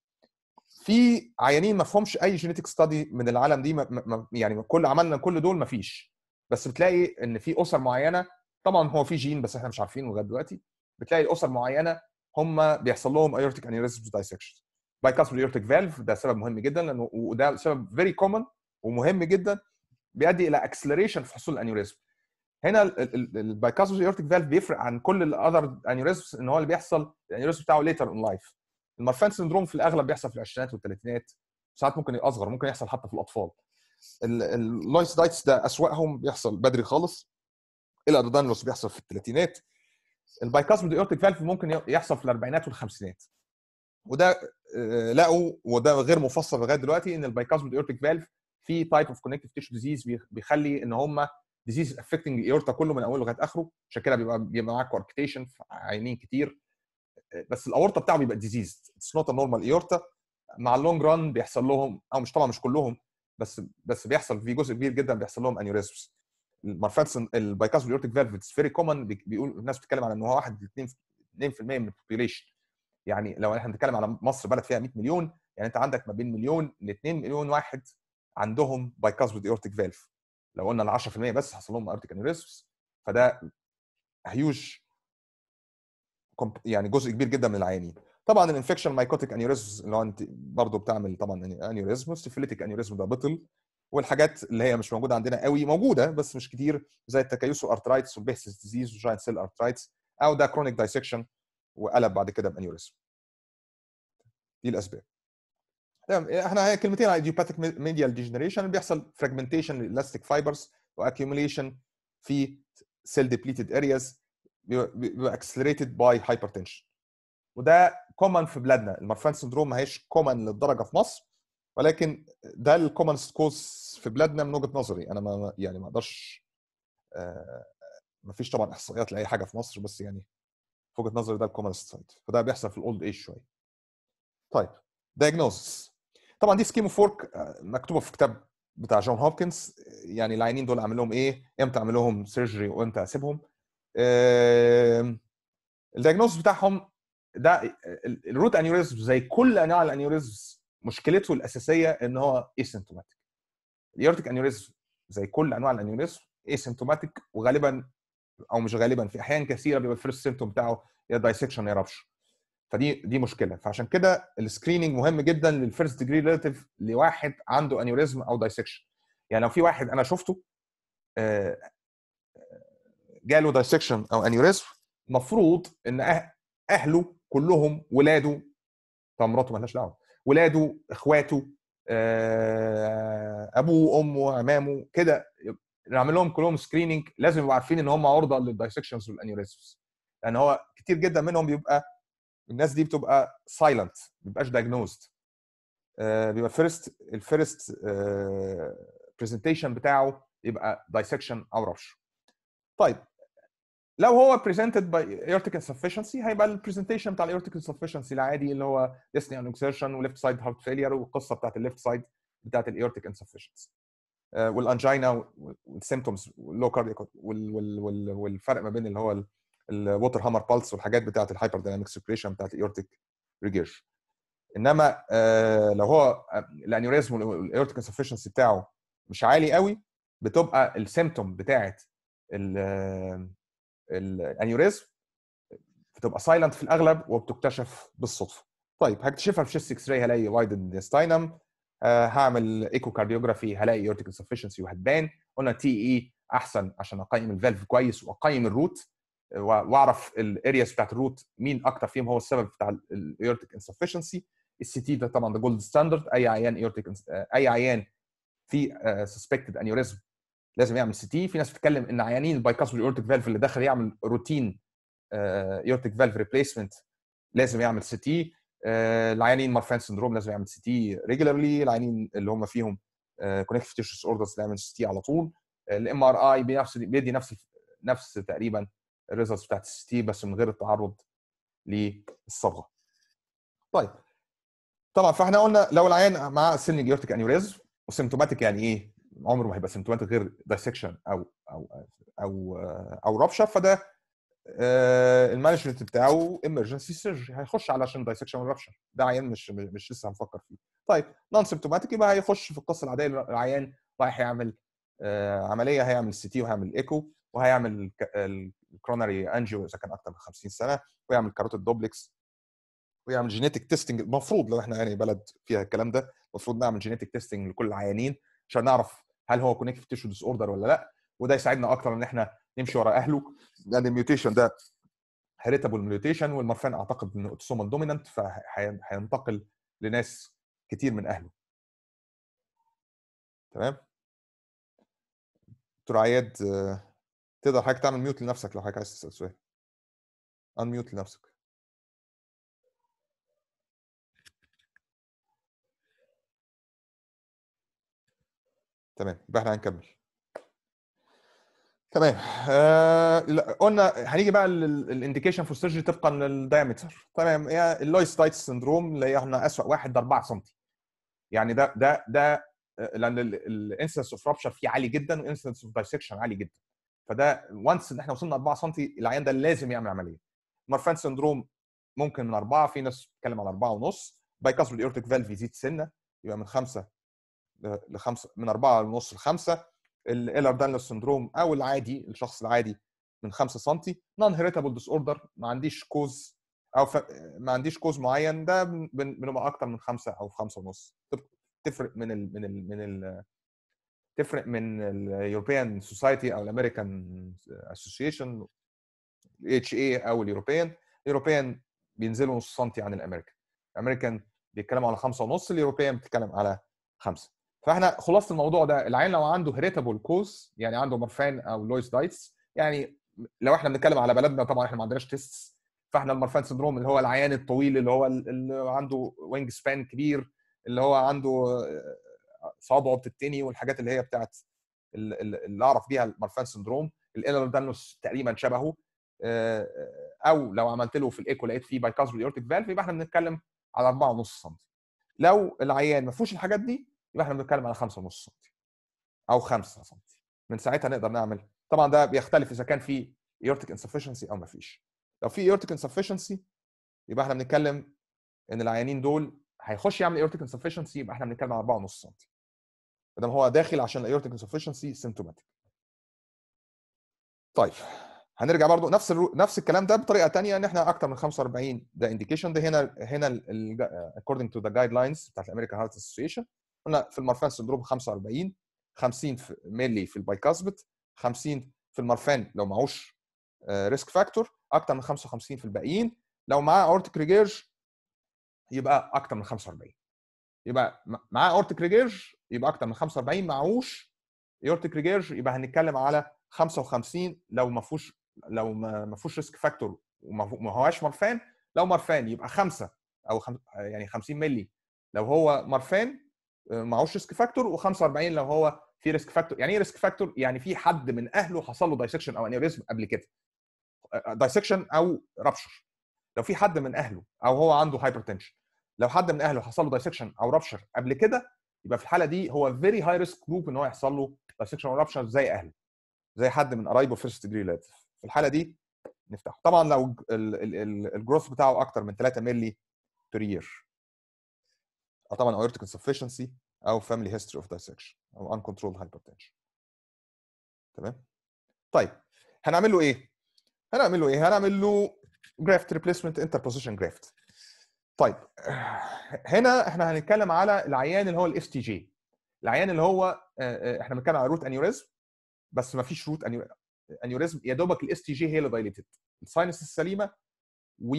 Speaker 1: في عيانين ما فيهمش اي جينيتك ستادي من العالم دي ما ما- يعني كل عملنا كل دول ما فيش بس بتلاقي ان في اسر معينه طبعا هو في جين بس احنا مش عارفينه لغايه دلوقتي بتلاقي الاسر معينه هم بيحصل لهم ايورتيك انيوريزمز دايسكشن بايكاسبل ايورتيك فالف ده سبب مهم جدا لانه وده سبب فيري كومن ومهم جدا بيؤدي الى اكسلريشن في حصول الانيوريزم هنا البايكاسبل ايورتيك فالف بيفرق عن كل الاذر انيوريزمز ان هو اللي بيحصل الانيوريزم بتاعه ليتر ان لايف المارفان سندروم في الاغلب بيحصل في العشرينات والثلاثينات ساعات ممكن اصغر ممكن يحصل حتى في الاطفال اللويس دايتس ده اسوأهم بيحصل بدري خالص الادرينالوس بيحصل في الثلاثينات البايكاسبل ايورتيك فالف ممكن يحصل في الاربعينات والخمسينات وده آه، لقوا وده غير مفسر لغايه دلوقتي ان البايكاسبل ايورتيك فالف في تايب اوف كونكتيف تيشو ديزيز بيخلي ان هم ديزيز افكتنج الايورتا كله من اوله لغايه اخره عشان كده بيبقى بيبقى معاك كوربيتيشن في عينين كتير آه، بس الاورتا بتاعه بيبقى ديزيز اتس نوت نورمال ايورتا مع اللونج ران بيحصل لهم او مش طبعا مش كلهم بس بس بيحصل في جزء كبير جدا بيحصل لهم انيوريزمز المارفانسون البايكاسبل ايورتيك فالف اتس فيري كومن بيقول الناس بتتكلم على ان هو 1 2 2% من البوبيليشن يعني لو احنا بنتكلم على مصر بلد فيها 100 مليون يعني انت عندك ما بين مليون ل 2 مليون واحد عندهم بايكاسبيد اورتيك فالف لو قلنا ال 10% بس حصل لهم اورتيك انيوريزمز فده هيوج يعني جزء كبير جدا من العيانين طبعا الانفكشن مايكوتيك انيوريزمز اللي هو انت برضه بتعمل طبعا انيوريزم سيفيليتيك انيوريزم ده بطل والحاجات اللي هي مش موجوده عندنا قوي موجوده بس مش كتير زي التكيس ارترايتس والبيهسس ديزيز وجاينت سيل ارترايتس او ده كرونيك دايسكشن وقلب بعد كده بانيوريزم دي الاسباب تمام احنا هي كلمتين على ايديوباثيك ميديال ديجنريشن بيحصل فراجمنتيشن للاستيك فايبرز واكيوميليشن في سيل ديبليتد ارياز بيبقى اكسلريتد باي هايبرتنشن وده كومن في بلادنا المارفان سندروم ما هيش كومن للدرجه في مصر ولكن ده الكومن كوز في بلادنا من وجهه نظري انا ما يعني ما اقدرش آه ما فيش طبعا احصائيات لاي حاجه في مصر بس يعني في وجهه نظري ده الكومن سايد فده بيحصل في الاولد ايج شويه طيب دايجنوزس طبعا دي سكيم فورك مكتوبه في كتاب بتاع جون هوبكنز يعني العيانين دول اعمل لهم ايه امتى اعمل لهم سيرجري وامتى اسيبهم الدايجنوز بتاعهم ده الروت انيوريزم زي كل انواع الانيوريزم مشكلته الاساسيه ان هو اسيمتوماتيك اليورتيك انيوريزم زي كل انواع الانيوريزم اسيمتوماتيك وغالبا او مش غالبا في احيان كثيره بيبقى الفيرست سيمتوم بتاعه يا دايسكشن يا ربش فدي دي مشكله فعشان كده السكريننج مهم جدا للفيرست ديجري ريلاتيف لواحد عنده انيوريزم او دايسكشن يعني لو في واحد انا شفته جاله دايسكشن او انيوريزم المفروض ان اهله كلهم ولاده طبعا مراته مالهاش دعوه ولاده اخواته ابوه وامه عمامه كده نعمل لهم كلهم سكريننج لازم يبقوا عارفين ان هم عرضه للدايسكشنز والانيوريزمز لان هو كتير جدا منهم بيبقى الناس دي بتبقى سايلنت ما بيبقاش دايجنوزد بيبقى فيرست الفيرست برزنتيشن بتاعه يبقى دايسكشن او ربش طيب لو هو presented by aortic insufficiency هيبقى البرزنتيشن بتاع الاورتيك insufficiency العادي اللي هو dyspnea and exertion وليفت سايد هارت فيلير والقصه بتاعت الليفت سايد بتاعت الاورتيك insufficiency والانجينا والسيمتومز واللو كاردياك والفرق ما بين اللي هو الووتر هامر بالس والحاجات بتاعت الهايبر دايناميك سيركيليشن بتاعت الاورتيك ريجيرش انما لو هو الانيوريزم والاورتيك insufficiency بتاعه مش عالي قوي بتبقى السيمتوم بتاعت الانيوريزم بتبقى سايلنت في الاغلب وبتكتشف بالصدفه طيب هكتشفها في شيست اكس راي هلاقي وايد ديستاينم آه هعمل ايكو كارديوجرافي هلاقي اورتيك انسفشنسي وهتبان قلنا تي اي احسن عشان اقيم الفالف كويس واقيم الروت واعرف الارياس بتاعت الروت مين اكتر فيهم هو السبب بتاع الايورتيك انسفشنسي السي تي ده طبعا ده جولد ستاندرد اي عيان ايورتيك اي عيان في سسبكتد انيوريزم لازم يعمل سي تي في ناس بتتكلم ان عيانين البايكاسبل ايورتيك فالف اللي داخل يعمل روتين ايورتيك فالف ريبليسمنت لازم يعمل سي تي العيانين مارفان سندروم لازم يعمل سي تي ريجولارلي العيانين اللي هم فيهم كونكتيف تيشوز اوردرز يعمل سي تي على طول الام ار اي بنفس بيدي نفس نفس تقريبا الريزلتس بتاعت السي تي بس من غير التعرض للصبغه. طيب طبعا فاحنا قلنا لو العيان معاه سيلنج ايورتيك انيوريزم وسيمتوماتيك يعني ايه عمره ما هيبقى سيمتوماتيك غير دايسكشن او او او او رابشر فده المانجمنت بتاعه ايمرجنسي سيرجري هيخش علشان دايسكشن ورابشر ده عيان مش مش لسه هنفكر فيه طيب نون سيمتوماتيك يبقى هيخش في القصه العاديه العيان رايح يعمل عمليه هيعمل سي تي وهيعمل ايكو وهيعمل الكرونري انجيو اذا كان اكتر من 50 سنه ويعمل كاروتيد دوبلكس ويعمل جينيتك تيستنج المفروض لو احنا يعني بلد فيها الكلام ده المفروض نعمل جينيتك تيستنج لكل العيانين عشان نعرف هل هو كونكتيف تيشو ديس اوردر ولا لا وده يساعدنا اكتر ان احنا نمشي ورا اهله لان الميوتيشن ده هيريتابل ميوتيشن والمرفان اعتقد انه اوتوسومال دومينانت فهينتقل لناس كتير من اهله تمام دكتور عياد تقدر حضرتك تعمل ميوت لنفسك لو حضرتك عايز تسال سؤال ان ميوت لنفسك تمام يبقى احنا هنكمل تمام آه قلنا هنيجي بقى الانديكيشن فور سيرجري طبقا للدايمتر تمام هي اللويستايتس سندروم اللي هي احنا اسوء واحد ده 4 سم يعني ده ده ده لان الانسنس اوف رابشر فيه عالي جدا والانسنس اوف دايسكشن عالي جدا فده وانس ان احنا وصلنا 4 سم العيان ده لازم يعمل عمليه مارفان سندروم ممكن من اربعه في ناس بتتكلم على اربعه ونص باي كاسبل ايورتيك فالف يزيد سنه يبقى من خمسه ل- لخمسه من اربعه ونص لخمسه الايلر دانلر سندروم او العادي الشخص العادي من 5 سم نون هيريتابل ديس اوردر ما عنديش كوز او ف... ما عنديش كوز معين ده بن- بن- بنبقى اكتر من خمسه او خمسه ونص تف- تفرق من ال من ال من ال تفرق من اليوروبيان سوسايتي او الامريكان اسوسيشن الاتش اي او اليوروبيان اليوروبيان بينزلوا نص سنتي عن الامريكان الامريكان بيتكلموا على خمسه ونص اليوروبيان بتتكلم على خمسه فاحنا خلاصه الموضوع ده العين لو عنده هيريتابل كوز يعني عنده مرفان او لويس دايتس يعني لو احنا بنتكلم على بلدنا طبعا احنا ما عندناش تيست فاحنا المرفان سندروم اللي هو العيان الطويل اللي هو اللي عنده وينج سبان كبير اللي هو عنده آه، صوابعه بتتني والحاجات اللي هي بتاعت ال- ال- اللي اعرف بيها المرفان سندروم الايلر دانوس تقريبا شبهه آه، او لو عملت له في الايكو لقيت فيه بايكاسبل ايورتيك فالف يبقى احنا بنتكلم على 4.5 سم لو العيان ما فيهوش الحاجات دي يبقى احنا بنتكلم على 5.5 سم او 5 سم من ساعتها نقدر نعمل طبعا ده بيختلف اذا كان في ايورتيك انسفشنسي او ما فيش لو في ايورتيك انسفشنسي يبقى احنا بنتكلم ان العيانين دول هيخش يعمل ايورتيك انسفشنسي يبقى احنا بنتكلم على 4.5 سم ما دام هو داخل عشان الايورتيك انسفشنسي سيمتوماتيك طيب هنرجع برضو نفس الرو... نفس الكلام ده بطريقه تانية ان احنا اكتر من 45 ده انديكيشن ده هنا هنا ال... ال... according to the guidelines بتاعت الامريكان هارت اسوسيشن قلنا في المرفان سندروم 45 50 في ملي في البايكاسبت 50 في المرفان لو معهوش ريسك فاكتور اكتر من 55 في الباقيين لو معاه اورتيك ريجيرج يبقى اكتر من 45 يبقى م- معاه اورتيك ريجيرج يبقى اكتر من 45 معهوش اورتيك ريجيرج يبقى هنتكلم على 55 لو ما فيهوش لو ما ما فيهوش ريسك فاكتور وما فيه- ما هواش مرفان لو مرفان يبقى 5 او خم... يعني 50 مللي لو هو مرفان آه، معهوش ريسك فاكتور و45 لو هو في ريسك فاكتور يعني ايه ريسك فاكتور يعني في حد من اهله حصل له دايسكشن او انيوريزم قبل كده دايسكشن او رابشر لو في حد من اهله او هو عنده هايبرتنشن لو حد من اهله حصل له دايسكشن او رابشر قبل كده يبقى في الحاله دي هو فيري هاي ريسك جروب ان هو يحصل له دايسكشن او رابشر زي اهله زي حد من قرايبه فيرست ديجري ريلاتيف في الحاله دي نفتحه طبعا لو الجروث بتاعه اكتر من 3 مللي بير يير او طبعا aortic insufficiency او family history of dissection او uncontrolled hypertension تمام طيب هنعمل له ايه هنعمل له ايه هنعمل له graft replacement interposition graft طيب هنا احنا هنتكلم على العيان اللي هو الاس تي جي العيان اللي هو آه، آه، احنا بنتكلم على روت انيوريزم بس ما فيش روت انيوريزم يا دوبك الاس تي جي هي اللي دايليتد الساينس السليمه و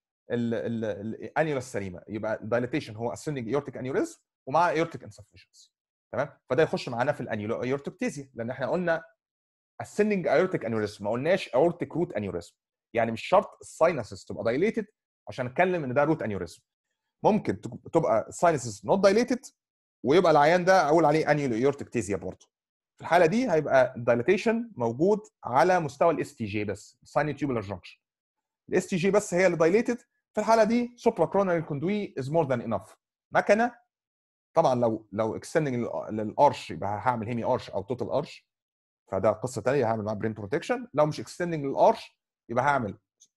Speaker 1: الانيولا السليمه يبقى الدايليتيشن هو ascending aortic aneurysm ومع aortic insufficiency تمام فده يخش معانا في الانيولا ايورتوكتيزيا لان احنا قلنا ascending aortic aneurysm ما قلناش aortic root aneurysm يعني مش شرط الساينسز تبقى دايليتد عشان اتكلم ان ده روت انيوريزم ممكن تك- تبقى الساينسز نوت دايليتد ويبقى العيان ده اقول عليه انيولو ايورتكتيزيا برضه في الحاله دي هيبقى الدايليتيشن موجود على مستوى الاس تي جي بس سايني تيوبولار جانكشن الاس تي جي بس هي اللي دايليتد في الحاله دي سوبرا كرونري كوندوي از مور ذان انف مكنه طبعا لو لو اكستندنج للارش يبقى هعمل هيمي ارش او توتال ارش فده قصه ثانيه هعمل معاه برين بروتكشن لو مش اكستندنج للارش يبقى هعمل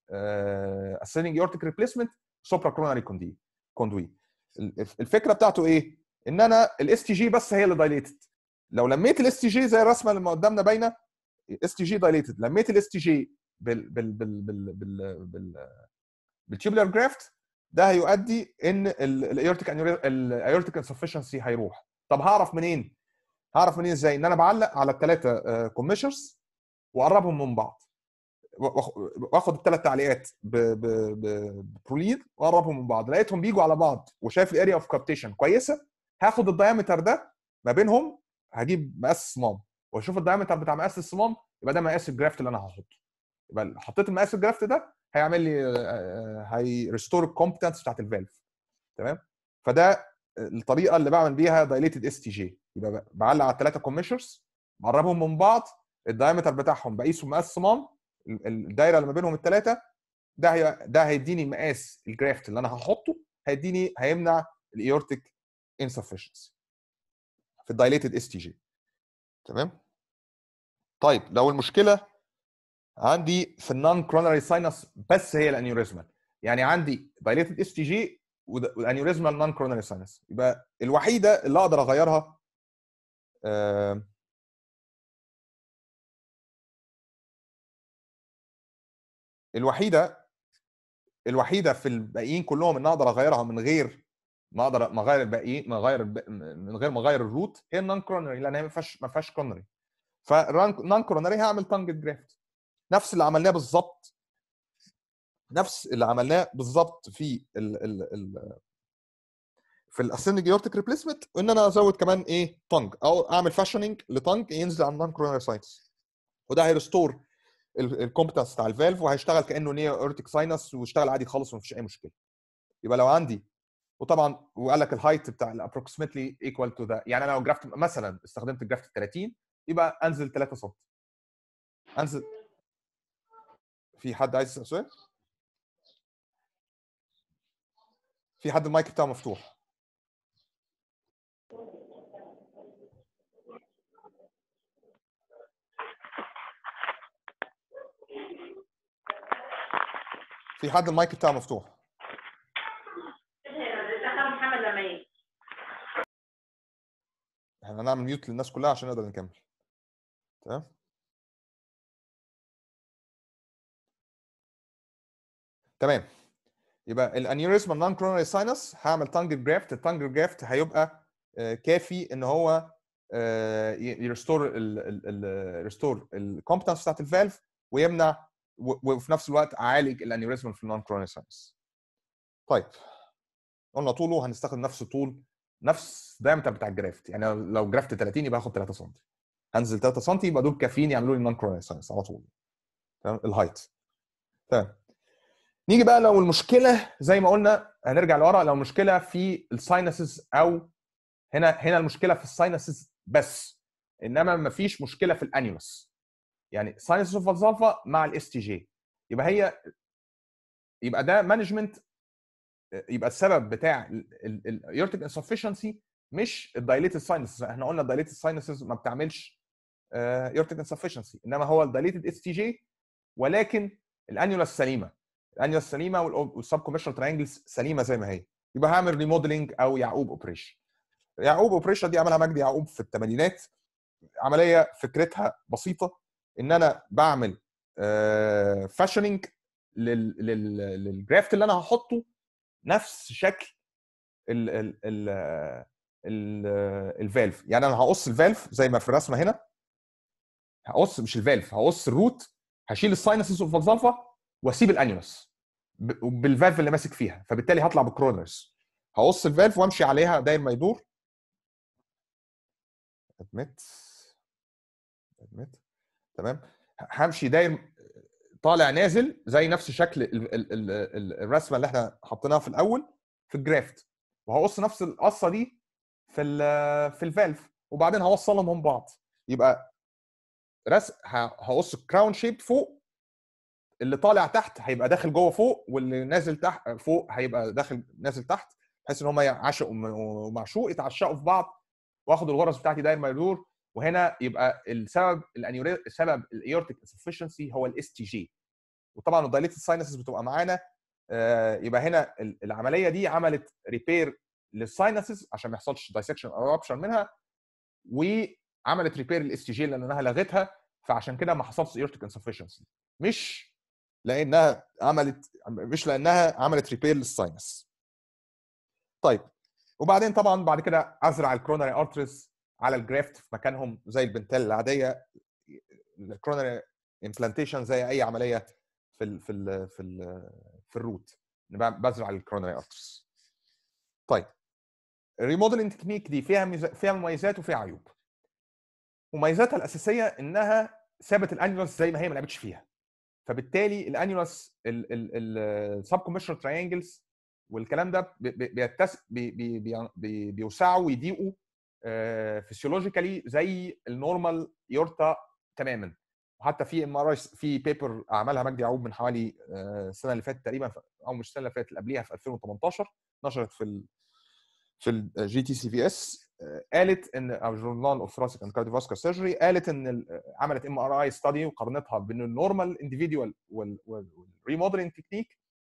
Speaker 1: اسندنج اورتيك ريبليسمنت سوبرا كرونري كوندي كوندوي الفكره بتاعته ايه؟ ان انا الاس تي جي بس هي اللي دايليتد لو لميت الاس تي جي زي الرسمه اللي قدامنا باينه اس تي جي دايليتد لميت الاس تي جي بال بال بال بال بال بال بالتيوبولار جرافت ده هيؤدي ان الايورتيك الايورتيك انسفشنسي هيروح طب هعرف منين؟ هعرف منين ازاي؟ ان انا بعلق على الثلاثه كوميشرز واقربهم من بعض واخ- واخد الثلاث تعليقات ب- ب- ب- ببروليد واقربهم من بعض لقيتهم بيجوا على بعض وشايف الاريا اوف كابتيشن كويسه هاخد الدايمتر ده ما بينهم هجيب مقاس الصمام واشوف الدايمتر بتاع مقاس الصمام يبقى ده مقاس الجرافت اللي انا هحطه يبقى حطيت المقاس الجرافت ده هيعمل لي هي ريستور الكومبتنس بتاعت الفالف تمام فده الطريقه اللي بعمل بيها دايليتد اس تي جي يبقى بعلق على الثلاثه كوميشرز بقربهم من بعض الدايمتر بتاعهم بقيسه مقاس صمام ال- ال- الدايره اللي ما بينهم الثلاثه ده هي ده هيديني مقاس الجرافت اللي انا هحطه هيديني هيمنع الايورتيك انسفشنسي في الدايليتد اس تي جي تمام طيب لو المشكله عندي في النون كرونري ساينس بس هي الانيوريزمال يعني عندي دايليتد اس تي جي والانيوريزمال نون كوروناري ساينس يبقى الوحيده اللي اقدر اغيرها آه، الوحيده الوحيده في الباقيين كلهم ان اقدر اغيرها من غير ما اقدر ما اغير الباقيين ما اغير الب- من غير ما اغير الروت هي النون كورونري لان هي ما فيهاش ما فيهاش كورونري فالنون كورونري هعمل تانجت جرافت نفس اللي عملناه بالظبط نفس اللي عملناه بالظبط في ال ال ال في الاسندنج اورتيك ريبليسمنت وان انا ازود كمان ايه تانج او اعمل فاشننج لتانج ينزل على النون كورونري ساينس وده هيرستور الكومبتنس بتاع الفالف وهيشتغل كانه نيو اورتيك ساينس ويشتغل عادي خالص ومفيش اي مشكله يبقى لو عندي وطبعا وقال لك الهايت بتاع الابروكسيمتلي ايكوال تو ذا يعني انا لو جرافت مثلا استخدمت الجرافت 30 يبقى انزل 3 سم انزل في حد عايز يسال سؤال؟ في حد المايك بتاعه مفتوح في حد المايك بتاعه مفتوح
Speaker 4: دخل محمد لما يجي
Speaker 1: احنا هنعمل ميوت للناس كلها عشان نقدر نكمل تمام تمام يبقى الانيوريزم نون كرونري ساينس هعمل تانجر جرافت التانجر جرافت هيبقى آه، كافي ان هو يرستور ريستور الكومبتنس بتاعت الفالف ويمنع و- وفي نفس الوقت اعالج الانيوريزم في النون كرونري ساينس طيب قلنا طوله هنستخدم نفس طول نفس دايمتر بتاع الجرافت يعني لو جرافت 30 يبقى هاخد 3 سم هنزل 3 سم يبقى دول كافيين يعملوا لي نون كورونري ساينس على طول تمام الهايت تمام نيجي بقى لو المشكله زي ما قلنا هنرجع لورا لو المشكله في الساينسز او هنا هنا المشكله في الساينسز بس انما ما فيش مشكله في الانيولس يعني ساينسز اوف فالزالفا مع الاس تي جي يبقى هي يبقى ده مانجمنت يبقى السبب بتاع الايورتيك انسفشنسي مش الدايليتد ساينسز احنا قلنا الدايليتد ساينسز ما بتعملش ايورتيك انسفشنسي انما هو الدايليتد اس تي جي ولكن الانيولاس سليمه الانيولاس سليمه والسب كوميشنال ترينجلز سليمه زي ما هي يبقى هعمل ريموديلنج او يعقوب اوبريشن يعقوب اوبريشن دي عملها مجدي يعقوب في الثمانينات عمليه فكرتها بسيطه ان انا بعمل فاشننج للجرافت اللي انا هحطه نفس شكل ال ال ال ال الفالف يعني انا هقص الفالف زي ما في الرسمه هنا هقص مش الفالف هقص الروت هشيل الساينسز اوف فالزالفا واسيب الانيولس ب- بالفالف اللي ماسك فيها فبالتالي هطلع بكرونرز هقص الفالف وامشي عليها داير ما يدور ادمت ادمت تمام همشي داير طالع نازل زي نفس شكل ال ال ال ال الرسمه اللي احنا حطيناها في الاول في الجرافت وهقص نفس القصه دي في ال في الفالف وبعدين هوصلهم هم بعض يبقى رس ه- هقص كراون شيب فوق اللي طالع تحت هيبقى داخل جوه فوق واللي نازل تحت فوق هيبقى داخل نازل تحت بحيث ان هم عشق ومعشوق يتعشقوا في بعض واخد الغرز بتاعتي داير ما يدور وهنا يبقى السبب الانيوري سبب الايورتيك انسفشنسي هو الاس تي جي وطبعا الدايليتد ساينسز بتبقى معانا آه، يبقى هنا ال- العمليه دي عملت ريبير للساينسز عشان ما يحصلش دايسكشن او رابشر منها وعملت ريبير للاس تي جي لانها لغتها فعشان كده ما حصلش ايورتيك انسفشنسي مش لانها عملت مش لانها عملت ريبير للساينس طيب وبعدين طبعا بعد كده ازرع الكروناري ارتريز على الجرافت في مكانهم زي البنتال العاديه الكروناري امبلانتيشن زي اي عمليه في ال في ال في ال في الروت نبقى بزرع الكروناري ارتريز طيب الريموديلنج تكنيك دي فيها ميزا- فيها مميزات وفيها عيوب مميزاتها الاساسيه انها سابت الانيولس زي ما هي ما لعبتش فيها فبالتالي الانيولس السب كوميشنال تراينجلز والكلام ده بي- بي- بيتس بي بي بي بي بيوسعوا ويضيقوا فيسيولوجيكالي زي النورمال يورتا تماما وحتى في ام ار في بيبر عملها مجدي يعقوب من حوالي آه، السنه اللي فاتت تقريبا او مش السنه اللي فاتت اللي قبليها في 2018 نشرت في ال في الجي تي سي في اس قالت ان او جورنال اوف ثراسيك اند كارديوفاسكولار سيرجري قالت ان ال- عملت ام ار اي ستادي وقارنتها بين النورمال انديفيدوال والريموديلنج تكنيك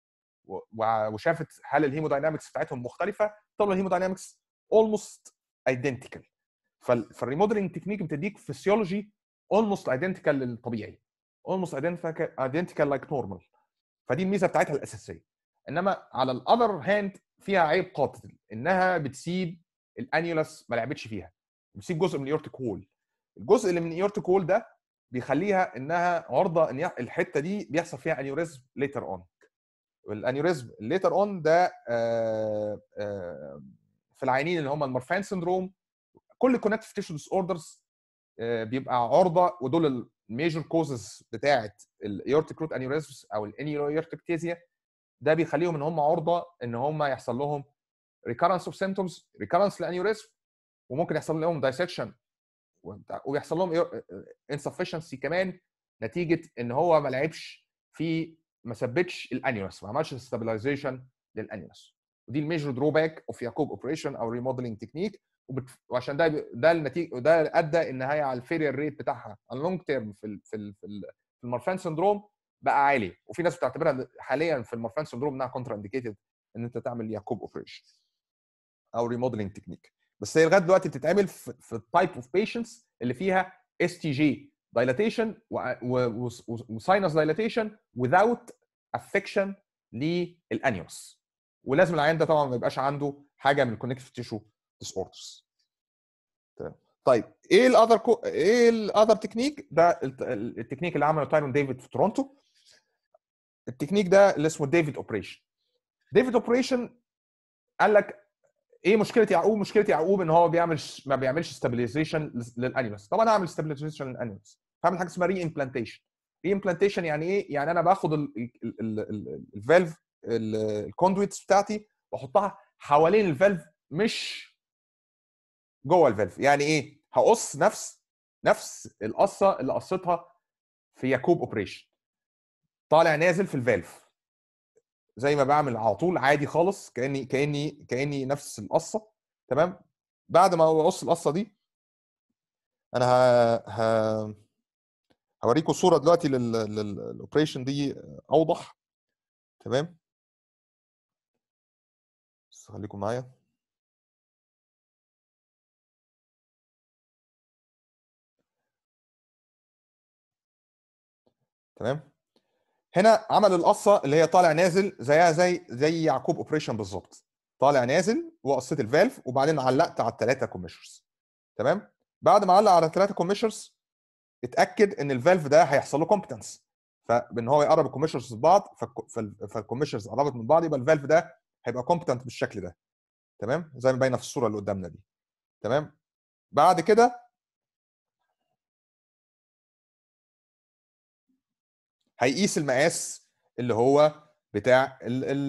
Speaker 1: و- و- وشافت هل الهيموداينامكس بتاعتهم مختلفه طلع الهيموداينامكس اولموست ايدنتيكال فالريموديلنج تكنيك بتديك فيسيولوجي اولموست ايدنتيكال للطبيعي اولموست ايدنتيكال لايك نورمال فدي الميزه بتاعتها الاساسيه انما على الاذر هاند فيها عيب قاتل انها بتسيب الانيولاس ما لعبتش فيها بتسيب جزء من الايورتيك وول الجزء اللي من الايورتيك وول ده بيخليها انها عرضه ان يح- الحته دي بيحصل فيها انيوريزم ليتر اون والانيوريزم ليتر اون ده آه، آه، في العيانين اللي هم المورفان سندروم كل كونكتيف تيشو ديس اوردرز بيبقى عرضه ودول الميجر كوزز بتاعه الايورتيك روت انيوريزمز او الانيورتيكتيزيا ده بيخليهم ان هم عرضه ان هم يحصل لهم ريكارنس اوف سيمتومز ريكارنس للانيوريزم وممكن يحصل لهم دايسكشن ويحصل لهم انسفشنسي كمان نتيجه ان هو ما لعبش في ما ثبتش الانيوس ما عملش ستابلايزيشن للانيوس ودي الميجر دروباك اوف ياكوب اوبريشن او ريموديلنج تكنيك وعشان ده ده النتيجه ده ادى ان هي على الفيرير ريت بتاعها على اللونج تيرم في ال في ال في, ال في المورفان سندروم بقى عالي وفي ناس بتعتبرها حاليا في المورفان سندروم انها كونترا انديكيتد ان انت تعمل ياكوب اوبريشن او ريموديلنج تكنيك بس هي لغايه دلوقتي بتتعمل في, في التايب اوف بيشنتس اللي فيها اس تي جي دايلاتيشن وساينس دايلاتيشن without affection للانيوس ولازم العيان ده طبعا ما يبقاش عنده حاجه من الكونكتيف تيشو ديس اوردرز طيب ايه الاذر كو... ايه الاذر تكنيك ده الت- التكنيك اللي عمله تايرون ديفيد في تورونتو التكنيك ده اللي اسمه ديفيد اوبريشن ديفيد اوبريشن قال لك ايه مشكله يعقوب مشكله يعقوب ان هو بيعمل ما بيعملش ستابلايزيشن للانيمالز طب انا اعمل ستابلايزيشن للانيمالز بعمل حاجه اسمها ري امبلانتيشن ري امبلانتيشن يعني ايه يعني انا باخد الفالف الكوندويتس بتاعتي واحطها حوالين الفالف مش جوه الفالف يعني ايه هقص نفس نفس القصه اللي قصتها في ياكوب اوبريشن طالع نازل في الفالف زي ما بعمل على طول عادي خالص كاني كاني كاني نفس القصه تمام بعد ما اقص القصه دي انا ه... ه... هوريكم صوره دلوقتي لل... للاوبريشن دي اوضح تمام بس خليكم معايا تمام هنا عمل القصه اللي هي طالع نازل زيها زي زي يعقوب اوبريشن بالظبط طالع نازل وقصيت الفالف وبعدين علقت على الثلاثه كوميشرز تمام بعد ما علق على الثلاثه كوميشرز اتاكد ان الفالف ده هيحصل له كومبتنس فان هو يقرب الكوميشرز ببعض فالكوميشرز قربت من بعض يبقى الفالف ده هيبقى كومبتنت بالشكل ده تمام زي ما باينه في الصوره اللي قدامنا دي تمام بعد كده هيقيس المقاس اللي هو بتاع ال ال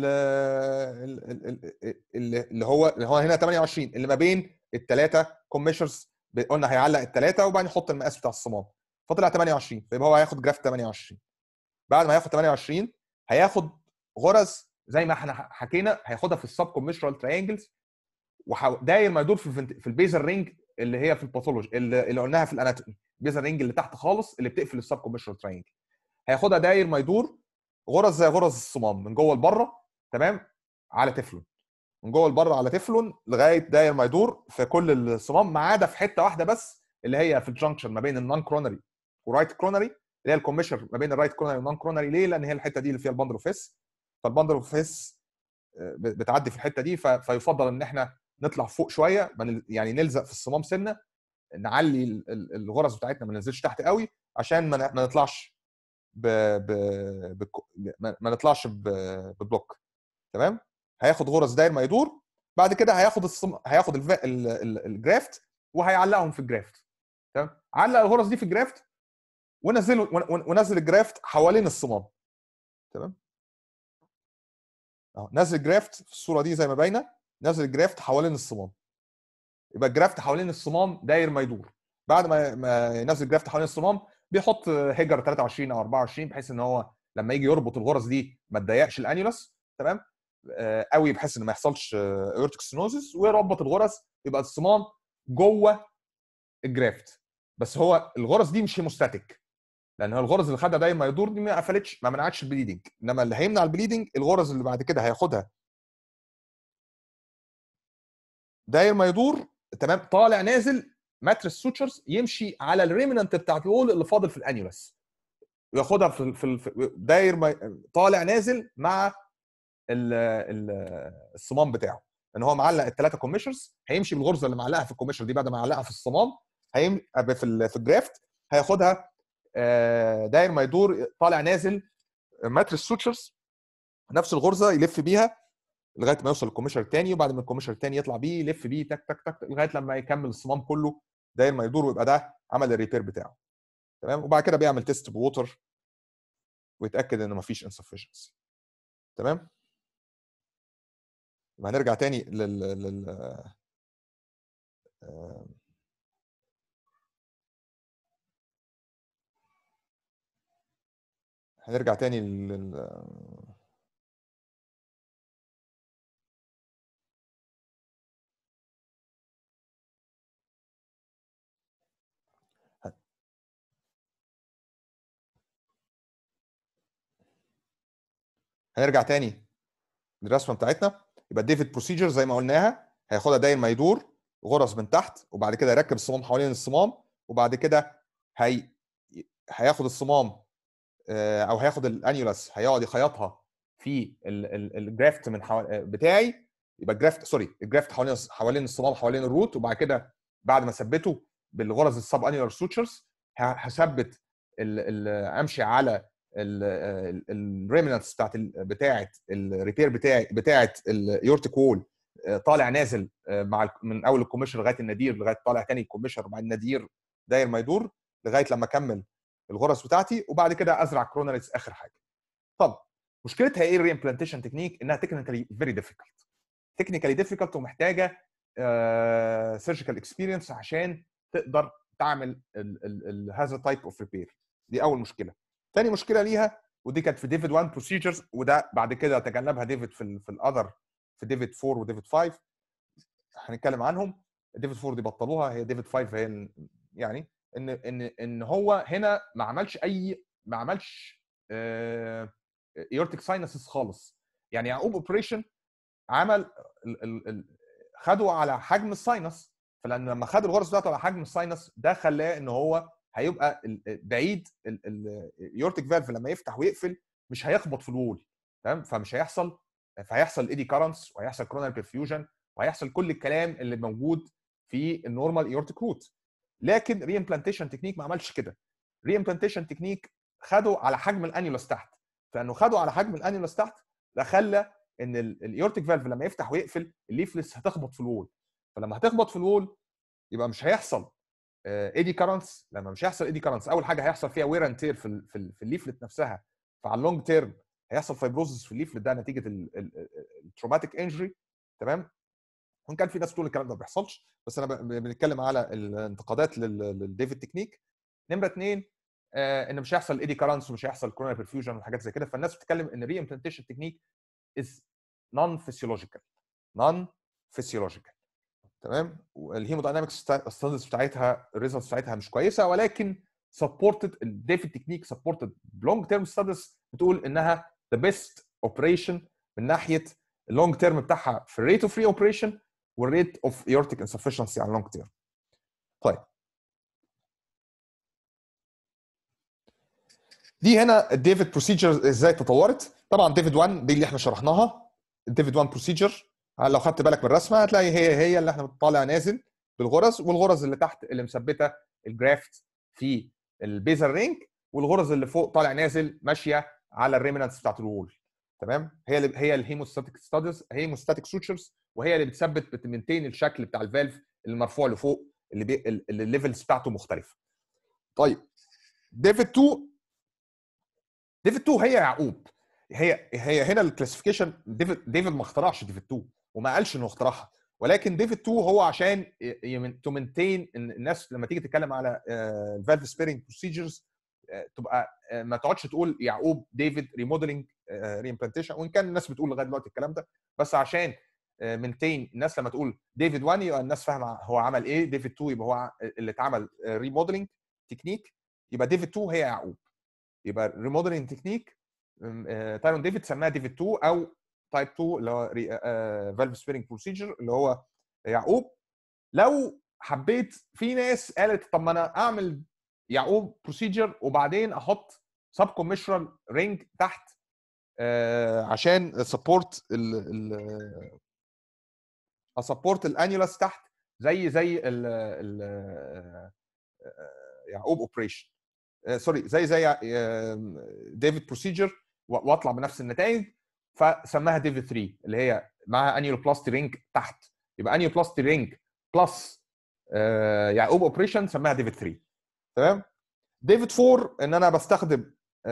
Speaker 1: اللي هو اللي هو هنا 28 اللي ما بين الثلاثه كوميشرز قلنا هيعلق الثلاثه وبعدين يحط المقاس بتاع الصمام فطلع 28 فيبقى هو هياخد جراف 28 بعد ما هياخد 28 هياخد غرز زي ما احنا حكينا هياخدها في السب كوميشرال تريانجلز وداير ما يدور في في البيزر رينج اللي هي في الباثولوجي اللي, اللي قلناها في الاناتومي البيزر رينج اللي تحت خالص اللي بتقفل السب كوميشرال تريانجل هياخدها داير ما يدور غرز زي غرز الصمام من جوه لبره تمام على تفلون من جوه لبره على تفلون لغايه داير ما يدور في كل الصمام ما عدا في حته واحده بس اللي هي في الجنكشن ما بين النون كرونري ورايت كرونري اللي هي الكوميشر ما بين الرايت كرونري والنون كرونري ليه؟ لان هي الحته دي اللي فيها البندل اوف فيس فالبندل اوف فيس بتعدي في الحته دي فيفضل ان احنا نطلع فوق شويه يعني نلزق في الصمام سنه نعلي الغرز بتاعتنا ما ننزلش تحت قوي عشان ما نطلعش ب... ب... ب... ما نطلعش ب... ببلوك تمام هياخد غرز داير ما يدور بعد كده هياخد الصم... هياخد الف... ال... ال... الجرافت وهيعلقهم في الجرافت تمام علق الغرز دي في الجرافت ونزل ونزل الجرافت حوالين الصمام تمام اهو نزل جرافت في الصوره دي زي ما باينه نزل الجرافت حوالين الصمام يبقى الجرافت حوالين الصمام داير ما يدور بعد ما ما ينزل الجرافت حوالين الصمام بيحط هيجر 23 او 24 بحيث ان هو لما يجي يربط الغرز دي ما تضيقش الانيولس تمام قوي بحيث ان ما يحصلش اورتيك ستينوزس ويربط الغرز يبقى الصمام جوه الجرافت بس هو الغرز دي مش هيموستاتيك لان هو الغرز اللي خدها دايما يدور دي ما قفلتش ما منعتش البليدنج انما اللي هيمنع البليدنج الغرز اللي بعد كده هياخدها داير ما يدور تمام طالع نازل ماتريس سوتشرز يمشي على الريمننت بتاعت الوول اللي فاضل في الانيولس وياخدها في في في- داير ما طالع نازل مع ال- ال- الصمام بتاعه ان هو معلق الثلاثه كوميشرز هيمشي بالغرزه اللي معلقها في الكوميشر دي بعد ما يعلقها في الصمام هيم في ال- في الجرافت هياخدها آه، داير ما يدور طالع نازل ماتريس سوتشرز نفس الغرزه يلف بيها لغايه ما يوصل للكوميشر الثاني وبعد ما الكوميشر الثاني يطلع بيه يلف بيه تك تك تك لغايه لما يكمل الصمام كله داير ما يدور ويبقى ده عمل الريبير بتاعه تمام وبعد كده بيعمل تيست بووتر ويتاكد ان مفيش انسفشنسي تمام يبقى هنرجع تاني لل لل آه، هنرجع تاني لل هنرجع تاني للرسمه بتاعتنا يبقى الديفيد بروسيجر زي ما قلناها هياخدها داير ما يدور غرز من تحت وبعد كده يركب الصمام حوالين الصمام وبعد كده هي هياخد الصمام آه، او هياخد الانيولاس هيقعد يخيطها في ال- ال- الجرافت من حو... آه، بتاعي يبقى الجرافت سوري الجرافت حوالين حوالين الصمام حوالين الروت وبعد كده بعد ما ثبته بالغرز السب انيولار سوتشرز هثبت ال... ال... امشي على الريمنانتس بتاعت ال... بتاعت الريبير بتاعي بتاعت اليورتيك وول طالع نازل آه، مع ال- من اول الكوميشر لغايه النادير لغايه طالع تاني الكوميشر وبعد النادير داير ما يدور لغايه لما اكمل الغرز بتاعتي وبعد كده ازرع كروناليتس اخر حاجه. طب مشكلتها ايه الريمبلانتيشن تكنيك؟ انها تكنيكالي فيري ديفيكلت. تكنيكالي ديفيكلت ومحتاجه سيرجيكال اكسبيرينس عشان تقدر تعمل هذا تايب اوف ريبير. دي اول مشكله. تاني مشكله ليها ودي كانت في ديفيد 1 بروسيجرز وده بعد كده تجنبها ديفيد في ال في الاذر في ديفيد 4 وديفيد 5 هنتكلم عنهم ديفيد 4 دي بطلوها هي ديفيد 5 هي ال- يعني ان ان ان هو هنا ما عملش اي ما عملش ايورتيك ساينسز خالص يعني يعقوب اوبريشن عمل ال ال ال خده على حجم الساينس فلان لما خد الغرز بتاعته على حجم الساينس ده خلاه ان هو هيبقى ال- بعيد الايورتيك فالف لما يفتح ويقفل مش هيخبط في الوول تمام فمش هيحصل فهيحصل ايدي كارنتس وهيحصل كرونال برفيوجن وهيحصل كل الكلام اللي موجود في النورمال ايورتيك روت لكن ريمبلانتيشن تكنيك ما عملش كده ريمبلانتيشن تكنيك خده على حجم الانيولس تحت فانه خده على حجم الانيولس تحت ده خلى ان الايورتيك فالف لما يفتح ويقفل الليفلس هتخبط في الوول فلما هتخبط في الوول يبقى مش هيحصل ايدي كارنتس لما مش هيحصل ايدي كارنتس اول حاجه هيحصل فيها وير اند تير في ال- في ال- في الليفلت نفسها فعلى اللونج تيرم هيحصل فايبروزس في الليفلت ده نتيجه التروماتيك انجري تمام وان كان في ناس بتقول الكلام ده ما بيحصلش بس انا ب- بنتكلم على الانتقادات لل- للديفيد تكنيك نمره اثنين آه ان مش هيحصل ايدي كارنتس ومش هيحصل كورونال برفيوجن وحاجات زي كده فالناس بتتكلم ان ري امبلانتيشن تكنيك از نون فيسيولوجيكال نون فيسيولوجيكال تمام والهيموداينامكس ستاديز بتاعتها الريزلتس بتاعتها مش كويسه ولكن سبورتد الديفيد تكنيك سبورتد بلونج تيرم ستاديز بتقول انها ذا بيست اوبريشن من ناحيه اللونج تيرم بتاعها في الريت اوف ري اوبريشن والريت اوف ايورتيك انسفشنسي على اللونج تيرم طيب دي هنا الديفيد بروسيجر ازاي تطورت طبعا ديفيد 1 دي اللي احنا شرحناها الديفيد 1 بروسيجر لو خدت بالك من الرسمه هتلاقي هي هي اللي احنا طالع نازل بالغرز والغرز اللي تحت اللي مثبته الجرافت في البيزر رينج والغرز اللي فوق طالع نازل ماشيه على الريمنانتس بتاعت الوول تمام هي اللي هي الهيموستاتيك ستاديز هيموستاتيك سوتشرز وهي اللي بتثبت بتمنتين الشكل بتاع الفالف المرفوع لفوق اللي بي... اللي الليفلز بتاعته مختلفه طيب ديفيد 2 ديفيد 2 هي يعقوب هي هي هنا الكلاسيفيكيشن ديفيد ديفيد ما اخترعش ديفيد 2 وما قالش انه اخترعها ولكن ديفيد 2 هو عشان تو مينتين ان الناس لما تيجي تتكلم على الفالف سبيرنج بروسيجرز تبقى آه، ما تقعدش تقول يعقوب ديفيد ريموديلنج ريمبلانتيشن وان كان الناس بتقول لغايه دلوقتي الكلام ده بس عشان مينتين الناس لما تقول ديفيد 1 يبقى الناس فاهمه هو عمل ايه ديفيد 2 يبقى هو ع- اللي اتعمل ريموديلنج تكنيك يبقى ديفيد 2 هي يعقوب يبقى ريموديلنج تكنيك تايرون ديفيد سماها ديفيد 2 او تايب 2 اللي هو فالف سبيرنج بروسيجر اللي هو يعقوب لو حبيت في ناس قالت طب ما انا اعمل يعقوب بروسيجر وبعدين احط سب كوميشنال رينج تحت آه عشان سبورت ال ال اسبورت الانيولاس تحت زي زي ال ال يعقوب اوبريشن سوري زي زي ديفيد بروسيجر واطلع بنفس النتائج فسماها ديفيد 3 اللي هي معاها انيول بلاستي رينج تحت يبقى انيول بلاستي رينج بلس يعقوب اوبريشن سماها ديفيد 3 تمام ديفيد 4 ان انا بستخدم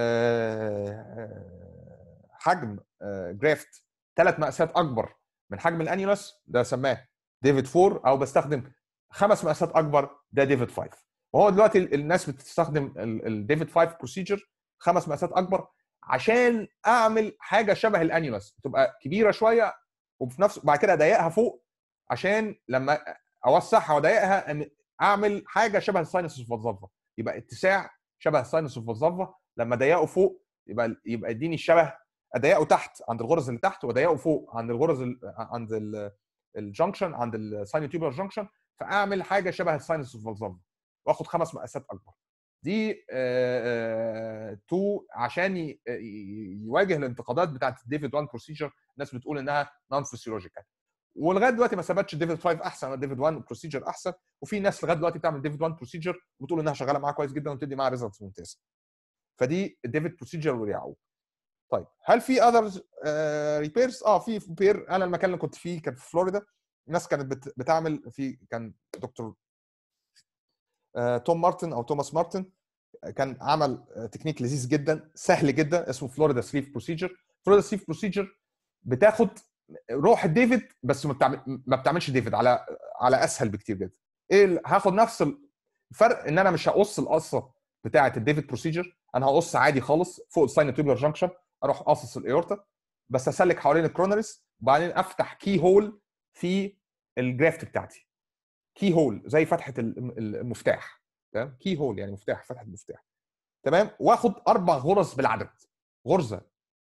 Speaker 1: حجم جرافت ثلاث مقاسات اكبر من حجم الانيولاس ده سماه ديفيد 4 او بستخدم خمس مقاسات اكبر ده ديفيد 5 وهو دلوقتي الناس بتستخدم الديفيد 5 بروسيجر خمس مقاسات اكبر عشان اعمل حاجه شبه الانيولاس تبقى كبيره شويه وفي نفس بعد كده اضيقها فوق عشان لما اوسعها واضيقها اعمل حاجه شبه الساينس اوف فالزافا يبقى اتساع شبه الساينس اوف فالزافا لما اضيقه فوق يبقى يبقى اديني الشبه اضيقه تحت عند الغرز اللي تحت واضيقه فوق عند الغرز ال عند الجنكشن عند الساينوتيوبر جنكشن فاعمل حاجه شبه الساينس اوف فالزافا واخد خمس مقاسات اكبر دي تو عشان يواجه الانتقادات بتاعت ديفيد 1 بروسيجر الناس بتقول انها نون فيسيولوجيكال ولغايه دلوقتي ما ثبتش ديفيد 5 احسن ولا ديفيد 1 بروسيجر احسن وفي ناس لغايه دلوقتي بتعمل ديفيد 1 بروسيجر وبتقول انها شغاله معاها كويس جدا وبتدي معاها ريزلتس ممتازه فدي ديفيد بروسيجر واليعقوب طيب هل في اذر ريبيرز اه في ريبير انا المكان اللي كنت فيه كان في فلوريدا الناس كانت بت... بتعمل في كان دكتور آه توم مارتن او توماس مارتن كان عمل تكنيك لذيذ جدا سهل جدا اسمه فلوريدا سليف بروسيجر فلوريدا سليف بروسيجر بتاخد روح ديفيد بس ما بتعمل ما بتعملش ديفيد على على اسهل بكتير جدا ايه هاخد نفس الفرق ان انا مش هقص القصه بتاعه الديفيد بروسيجر انا هقص عادي خالص فوق الساينوتيبولار جانكشن اروح قاصص الايورتا بس اسلك حوالين الكرونريس وبعدين افتح كي هول في الجرافت بتاعتي كي هول زي فتحه المفتاح تمام كي هول يعني مفتاح فتحه مفتاح تمام واخد اربع غرز بالعدد غرزه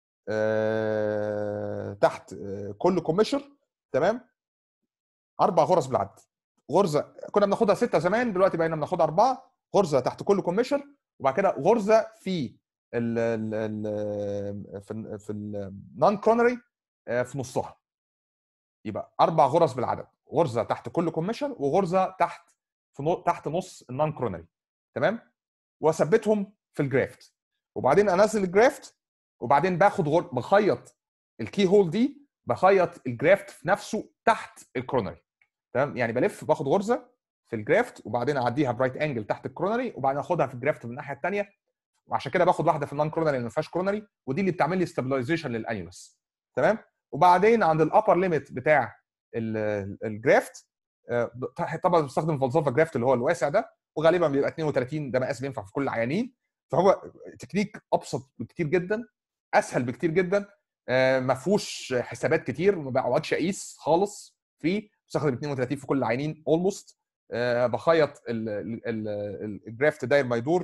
Speaker 1: آه تحت آه كل كوميشر تمام اربع غرز بالعدد غرزه كنا بناخدها سته زمان دلوقتي بقينا بناخدها اربعه غرزه تحت كل كوميشر وبعد كده غرزه في ال ال ال في في النون كرونري في نصها يبقى اربع غرز بالعدد غرزه تحت كل كوميشن وغرزه تحت في نو... تحت نص النون كرونري تمام واثبتهم في الجرافت وبعدين انزل الجرافت وبعدين باخد غر... بخيط الكي هول دي بخيط الجرافت في نفسه تحت الكرونري تمام يعني بلف باخد غرزه في الجرافت وبعدين اعديها برايت انجل تحت الكرونري وبعدين اخدها في الجرافت من الناحيه الثانيه وعشان كده باخد واحده في النون كرونري اللي ما فيهاش كرونري ودي اللي بتعمل لي ستابلايزيشن للانيولس تمام وبعدين عند الابر ليميت بتاع الجرافت طبعا بستخدم فالزافا جرافت اللي هو الواسع ده وغالبا بيبقى 32 ده مقاس بينفع في كل العيانين فهو تكنيك ابسط بكتير جدا اسهل بكتير جدا ما فيهوش حسابات كتير ما بقعدش اقيس خالص فيه بستخدم 32 في كل العيانين اولموست بخيط الجرافت داير ما يدور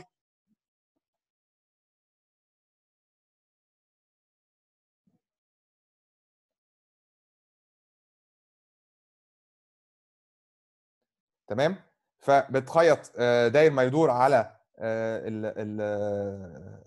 Speaker 1: تمام فبتخيط داير ما يدور على ال ال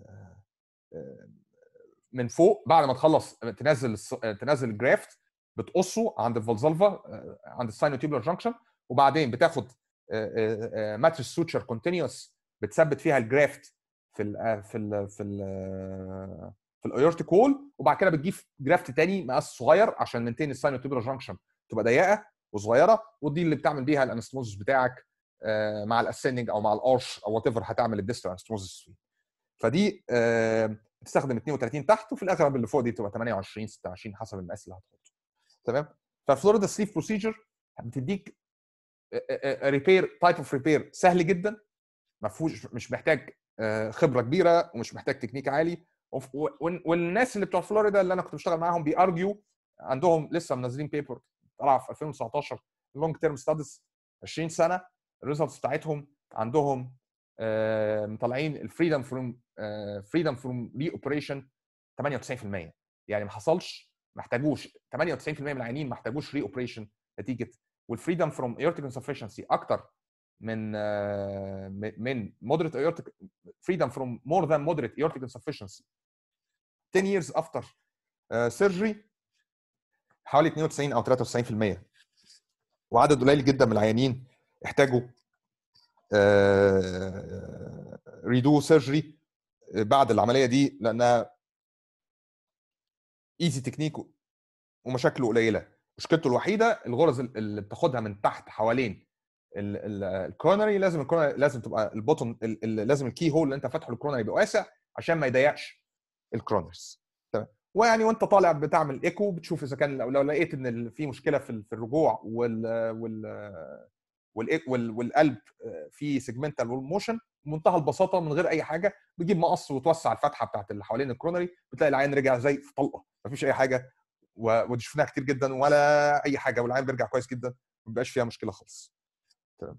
Speaker 1: من فوق بعد ما تخلص تنزل تنزل الجرافت بتقصه عند الفالزالفا عند الساينوتيبولار جانكشن وبعدين بتاخد ماتريس سوتشر كونتينيوس بتثبت فيها الجرافت في ال في ال في ال في الايورتيك وول وبعد كده بتجيب جرافت تاني مقاس صغير عشان منتين الساينوتيبولار جانكشن تبقى ضيقه وصغيره ودي اللي بتعمل بيها الانستموزس بتاعك مع الاسندنج او مع الارش او وات ايفر هتعمل الديستال انستموزس فيه فدي بتستخدم 32 تحت وفي الاغلب اللي فوق دي بتبقى 28 26 حسب المقاس اللي هتحطه تمام ففلوريدا سليف بروسيجر بتديك ريبير تايب اوف ريبير سهل جدا ما فيهوش مش محتاج خبره كبيره ومش محتاج تكنيك عالي والناس اللي بتوع فلوريدا اللي انا كنت بشتغل معاهم بيارجيو عندهم لسه منزلين بيبر طلع في 2019 لونج تيرم ستاديز 20 سنه الريزلتس بتاعتهم عندهم مطلعين الفريدم فروم فريدم فروم ري اوبريشن 98% يعني ما حصلش ما احتاجوش 98% من العيانين ما احتاجوش ري اوبريشن نتيجه والفريدم فروم ايورتيك انسفشنسي اكتر من آه، من مودريت ايورتيك فريدم فروم مور ذان مودريت ايورتيك انسفشنسي 10 years after سيرجري حوالي 92 او 93% وعدد قليل جدا من العيانين احتاجوا ريدو سيرجري بعد العمليه دي لانها ايزي تكنيك ومشاكله قليله مشكلته الوحيده الغرز اللي بتاخدها من تحت حوالين الكورونري لازم الكورونري لازم تبقى البوتن لازم الكي هول اللي انت فاتحه الكورونري يبقى واسع عشان ما يضيقش الكرونرز تمام ويعني وانت طالع بتعمل ايكو بتشوف اذا كان لو, لو لقيت ان في مشكله في في الرجوع وال وال والإيك- وال- والقلب في سيجمنتال موشن بمنتهى البساطه من غير اي حاجه بتجيب مقص وتوسع الفتحه بتاعت اللي حوالين الكرونري بتلاقي العين رجع زي في طلقه مفيش اي حاجه و- ودي شفناها كتير جدا ولا اي حاجه والعين بيرجع كويس جدا ما بيبقاش فيها مشكله خالص تمام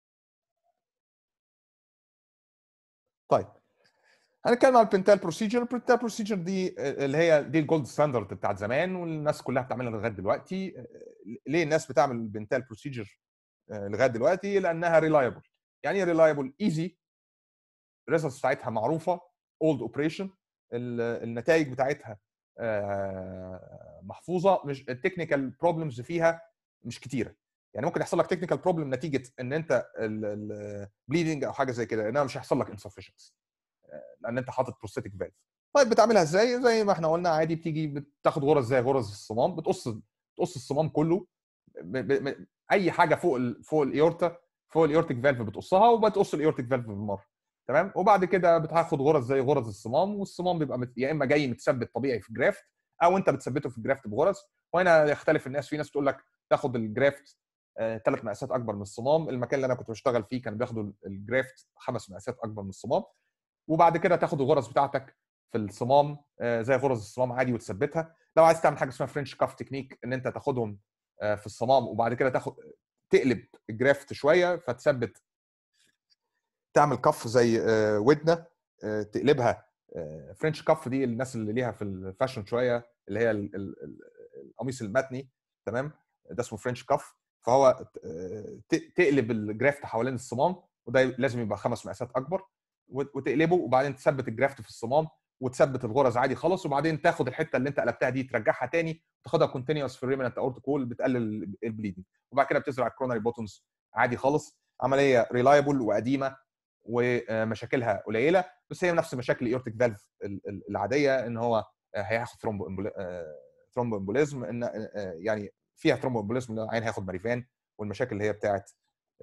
Speaker 1: طيب هنتكلم عن البنتال بروسيجر البنتال بروسيجر دي اللي هي دي الجولد ستاندرد بتاعت زمان والناس كلها بتعملها لغايه دلوقتي ليه الناس بتعمل البنتال بروسيجر لغايه دلوقتي لانها ريلايبل يعني ايه ريلايبل ايزي الريزلتس بتاعتها معروفه اولد اوبريشن النتائج بتاعتها آه، محفوظه مش التكنيكال بروبلمز فيها مش كتيره يعني ممكن يحصل لك تكنيكال بروبلم نتيجه ان انت البليدنج او حاجه زي كده انما مش هيحصل لك انسفشنسي لان انت حاطط بروستاتيك فالف طيب بتعملها ازاي زي ما احنا قلنا عادي بتيجي بتاخد غرز زي غرز الصمام بتقص بتقص الصمام كله ب... ب... ب... اي حاجه فوق ال... فوق الايورتا فوق الايورتيك فالف بتقصها وبتقص الايورتيك فالف بالمره تمام وبعد كده بتاخد غرز زي غرز الصمام والصمام بيبقى مت... يا اما جاي متثبت طبيعي في جرافت او انت بتثبته في جرافت بغرز وهنا يختلف الناس في ناس تقول لك تاخد الجرافت ثلاث آه مقاسات اكبر من الصمام المكان اللي انا كنت بشتغل فيه كان بياخدوا الجرافت خمس مقاسات اكبر من الصمام وبعد كده تاخد الغرز بتاعتك في الصمام آه زي غرز الصمام عادي وتثبتها لو عايز تعمل حاجه اسمها فرنش كاف تكنيك ان انت تاخدهم آه في الصمام وبعد كده تاخد تقلب الجرافت شويه فتثبت تعمل كف زي آه ودنه تقلبها فرنش كاف دي الناس اللي ليها في الفاشن شويه اللي هي القميص المتني تمام ده اسمه فرنش كاف فهو تقلب الجرافت حوالين الصمام وده لازم يبقى خمس مقاسات اكبر وتقلبه وبعدين تثبت الجرافت في الصمام وتثبت الغرز عادي خالص وبعدين تاخد الحته اللي انت قلبتها دي ترجعها تاني وتاخدها كونتينوس في الريمنت اورتيكول بتقلل البليدنج وبعد كده بتزرع الكرونري بوتونز عادي خالص عمليه ريلايبل وقديمه ومشاكلها قليله بس هي نفس مشاكل الايورتيك فالف العاديه ان هو هياخد ثرومبو ثرومبو امبوليزم ان يعني فيها ثرومبو امبوليزم العين هياخد ماريفان والمشاكل اللي هي بتاعت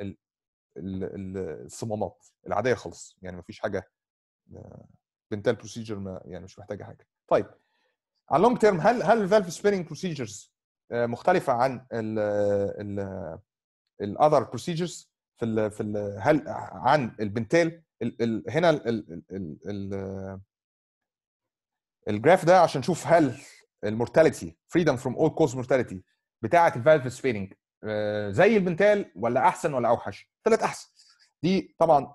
Speaker 1: الصمامات العاديه خالص يعني ما فيش حاجه بنتال بروسيجر ما يعني مش محتاجه حاجه طيب على اللونج تيرم هل هل الفالف سبيرنج بروسيجرز مختلفه عن ال ال الاذر بروسيجرز في ال في ال هل عن البنتال ال ال هنا ال ال ال ال الجراف ده عشان نشوف هل المورتاليتي فريدم فروم اول كوز مورتاليتي بتاعه الفالف سبيرنج زي البنتال ولا احسن ولا اوحش؟ طلعت احسن دي طبعا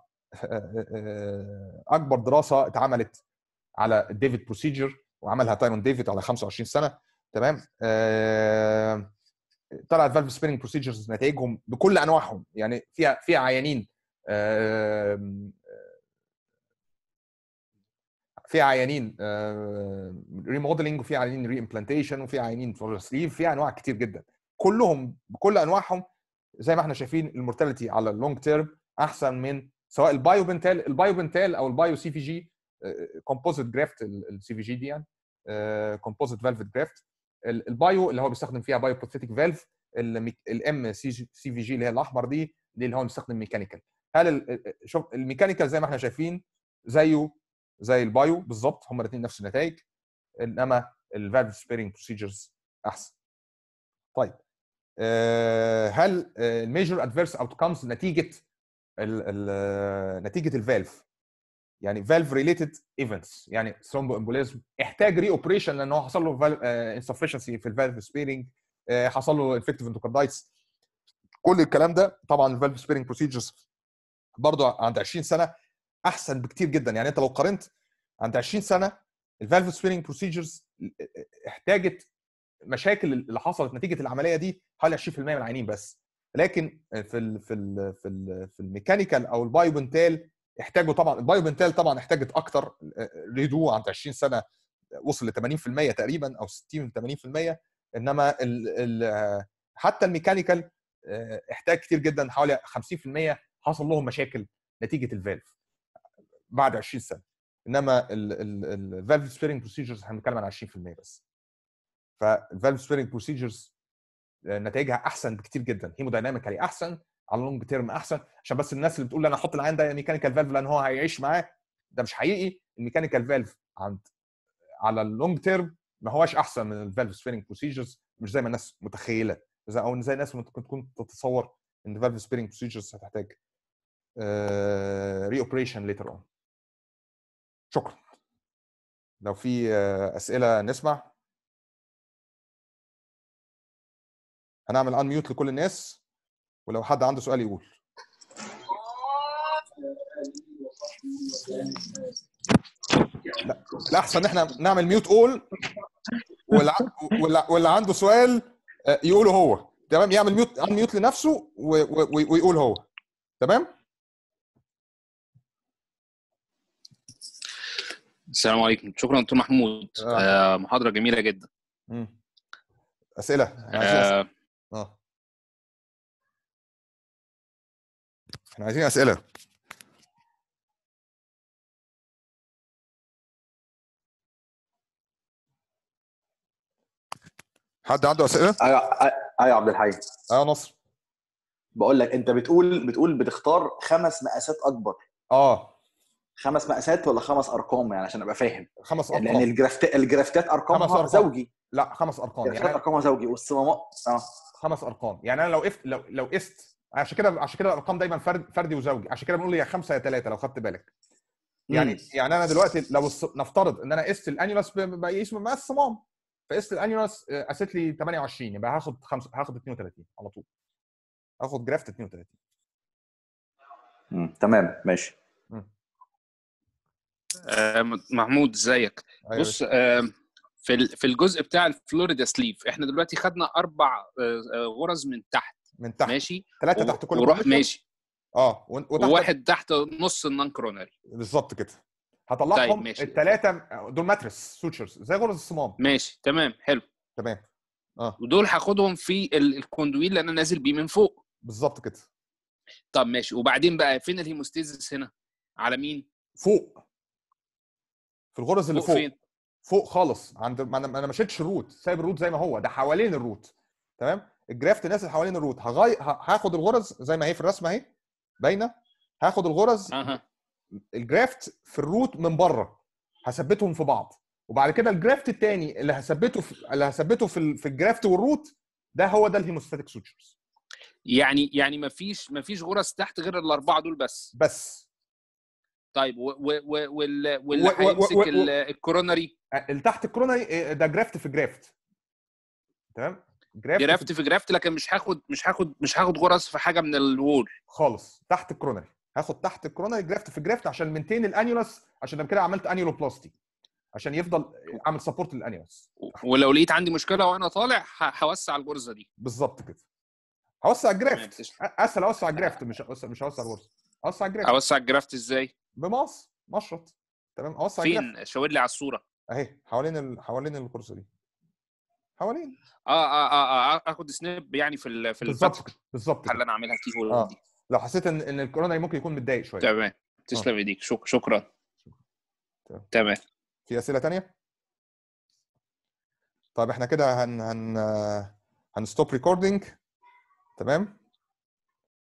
Speaker 1: اكبر دراسه اتعملت على الديفيد بروسيجر وعملها تايرون ديفيد على 25 سنه تمام طلعت فالف سبيننج بروسيجرز نتائجهم بكل انواعهم يعني فيها فيها عيانين في عيانين ريموديلنج وفي عيانين ري امبلانتيشن وفي عيانين فور سليف في انواع كتير جدا كلهم بكل انواعهم زي ما احنا شايفين المورتاليتي على اللونج تيرم احسن من سواء البايو بنتال البايو بنتال او البايو سي في جي كومبوزيت جرافت السي في جي دي يعني كومبوزيت فالفت جرافت البايو اللي هو بيستخدم فيها بايو بروستاتيك فالف الام سي في جي اللي هي الاحمر دي دي اللي هو بيستخدم ميكانيكال هل شوف الميكانيكال زي ما احنا شايفين زيه زي البايو بالظبط هم الاثنين نفس النتائج انما الفالف سبيرنج بروسيجرز احسن طيب هل الميجر ادفيرس اوت كامز نتيجه ال ال نتيجه الفالف يعني فالف ريليتد ايفنتس يعني ثرومبو امبوليزم احتاج ري اوبريشن لان هو حصل له انسفشنسي في الفالف سبيرنج حصل له انفكتيف اندوكاردايتس كل الكلام ده طبعا الفالف سبيرنج بروسيجرز برضه عند 20 سنه احسن بكتير جدا يعني انت لو قارنت عند 20 سنه الفالف سبيرنج بروسيجرز احتاجت مشاكل اللي حصلت نتيجه العمليه دي حوالي 20% من العيانين بس لكن في ال في ال في ال في الميكانيكال او البايوبنتال احتاجوا طبعا البايوبنتال طبعا احتاجت اكتر ريدو عند 20 سنه وصل ل 80% تقريبا او 60 80% انما ال ال حتى الميكانيكال اه، احتاج كتير جدا حوالي 50% حصل لهم مشاكل نتيجه الفالف بعد 20 سنه انما الفالف سبيرنج بروسيجرز احنا بنتكلم عن 20% بس فالفالف سبيرنج بروسيجرز نتائجها احسن بكتير جدا هيمودايناميكالي احسن على اللونج تيرم احسن عشان بس الناس اللي بتقول انا احط العين ده ميكانيكال فالف لان هو هيعيش معاه ده مش حقيقي الميكانيكال فالف عند على اللونج تيرم ما هوش احسن من الفالف سبيرنج بروسيجرز مش زي ما الناس متخيله زي او زي الناس ممكن تكون تتصور ان الفالف سبيرنج بروسيجرز هتحتاج ري اوبريشن ليتر اون شكرا لو في آه، اسئله نسمع هنعمل ان ميوت لكل الناس ولو حد عنده سؤال يقول لا الاحسن ان احنا نعمل ميوت اول واللي واللي- واللي عنده سؤال آه، يقوله هو تمام يعمل ميوت ان ميوت لنفسه و- و- ويقول هو تمام
Speaker 2: السلام عليكم شكرا دكتور محمود
Speaker 1: آه.
Speaker 2: آه محاضره جميله جدا
Speaker 1: مم. اسئله احنا عايزين أسئلة.
Speaker 2: آه
Speaker 1: اه احنا عايزين اسئله حد عنده اسئله
Speaker 4: ايوه ايوه يا عبد الحي
Speaker 1: اه يا نصر
Speaker 4: بقول لك انت بتقول بتقول بتختار خمس مقاسات اكبر
Speaker 1: اه
Speaker 4: خمس مقاسات ولا خمس ارقام يعني عشان ابقى فاهم
Speaker 1: خمس
Speaker 4: يعني لان
Speaker 1: ارقام
Speaker 4: الجرافتات الجرافتات
Speaker 1: خمس
Speaker 4: ارقامها
Speaker 1: أرقام.
Speaker 4: زوجي
Speaker 1: لا خمس ارقام
Speaker 4: الجرافتات
Speaker 1: يعني
Speaker 4: ارقامها زوجي والصمامات اه
Speaker 1: خمس ارقام يعني انا لو قفت لو لو قست عشان كده عشان كده الارقام دايما فرد فردي وزوجي عشان كده بنقول يا خمسه يا ثلاثه لو خدت بالك يعني
Speaker 4: مم.
Speaker 1: يعني انا دلوقتي لو الص- نفترض ان انا قست الانيولاس ب- بقيس بمقاس الصمام فقست الانيولاس آه، قست لي 28 يبقى هاخد خمسه هاخد 32 على طول هاخد جرافت 32
Speaker 4: مم. تمام ماشي
Speaker 2: آه محمود ازيك
Speaker 1: أيوة
Speaker 2: بص آه في ال- في الجزء بتاع الفلوريدا سليف احنا دلوقتي خدنا اربع آه، آه، غرز من تحت
Speaker 1: من تحت
Speaker 2: ماشي
Speaker 1: ثلاثه
Speaker 2: و-
Speaker 1: تحت كل
Speaker 2: وروح
Speaker 1: position.
Speaker 2: ماشي
Speaker 1: اه و- وتحت
Speaker 2: وواحد تحت نص النون كورونري
Speaker 1: بالظبط كده
Speaker 2: طيب،
Speaker 1: هطلعهم
Speaker 2: ماشي.
Speaker 1: الثلاثه دول ماتريس سوتشرز زي غرز الصمام
Speaker 2: ماشي تمام حلو
Speaker 1: تمام اه
Speaker 2: ودول هاخدهم في ال- الكوندويل اللي انا نازل بيه من فوق
Speaker 1: بالظبط كده
Speaker 2: طب ماشي وبعدين بقى فين الهيموستيزس هنا على مين
Speaker 1: فوق في الغرز اللي
Speaker 2: فوق
Speaker 1: فوق
Speaker 2: فين
Speaker 1: فوق خالص عند ما انا ما انا مشيتش الروت سايب الروت زي ما هو ده حوالين الروت تمام الجرافت نازل حوالين الروت هغي... ه- هاخد الغرز زي ما هي في الرسمه اهي باينه هاخد الغرز
Speaker 2: اها
Speaker 1: الجرافت في الروت من بره هثبتهم في بعض وبعد كده الجرافت الثاني اللي هثبته في اللي هثبته في ال... في الجرافت والروت ده هو ده الهيموستاتيك سوتشرز
Speaker 2: يعني يعني مفيش مفيش غرز تحت غير الاربعه دول بس
Speaker 1: بس
Speaker 2: طيب و و و وال- واللي
Speaker 1: و- و-
Speaker 2: هيمسك
Speaker 1: و- و-
Speaker 2: ال- الكورونري
Speaker 1: اللي تحت الكورونا ده جرافت في جرافت تمام جرافت,
Speaker 2: جرافت في جرافت لكن مش هاخد مش هاخد مش هاخد غرز في حاجه من الوول
Speaker 1: خالص تحت الكورونري هاخد تحت الكورونري جرافت في جرافت عشان منتين الانيولاس عشان أنا كده عملت انيولوبلاستي عشان يفضل اعمل سبورت للانيولاس
Speaker 2: ولو لقيت عندي مشكله وانا طالع ه- هوسع الغرزه دي
Speaker 1: بالظبط كده هوسع
Speaker 2: تمام،
Speaker 1: الجرافت
Speaker 2: تسلم.
Speaker 1: أ- اسهل اوسع الجرافت مش هوسع مش هوسع الغرزه اوسع الجرافت
Speaker 2: اوسع الجرافت ازاي
Speaker 1: بمقص مشرط تمام اوسع الجرافت
Speaker 2: فين شاور لي على الصوره
Speaker 1: اهي حوالين ال... حوالين الغرزه دي حوالين
Speaker 2: اه اه اه, آه اخد سنيب يعني في ال- في
Speaker 1: بالظبط
Speaker 2: الفتحه
Speaker 1: كده بالظبط
Speaker 2: اللي
Speaker 1: كده
Speaker 2: انا اعملها كي هول
Speaker 1: آه.
Speaker 2: دي
Speaker 1: لو حسيت ان ان الكورونري ممكن يكون متضايق شويه
Speaker 2: تمام تسلم ايديك شك شكرا
Speaker 1: تمام.
Speaker 2: تمام
Speaker 1: في اسئله تانية طيب احنا كده هن هن هنستوب ريكوردينج تمام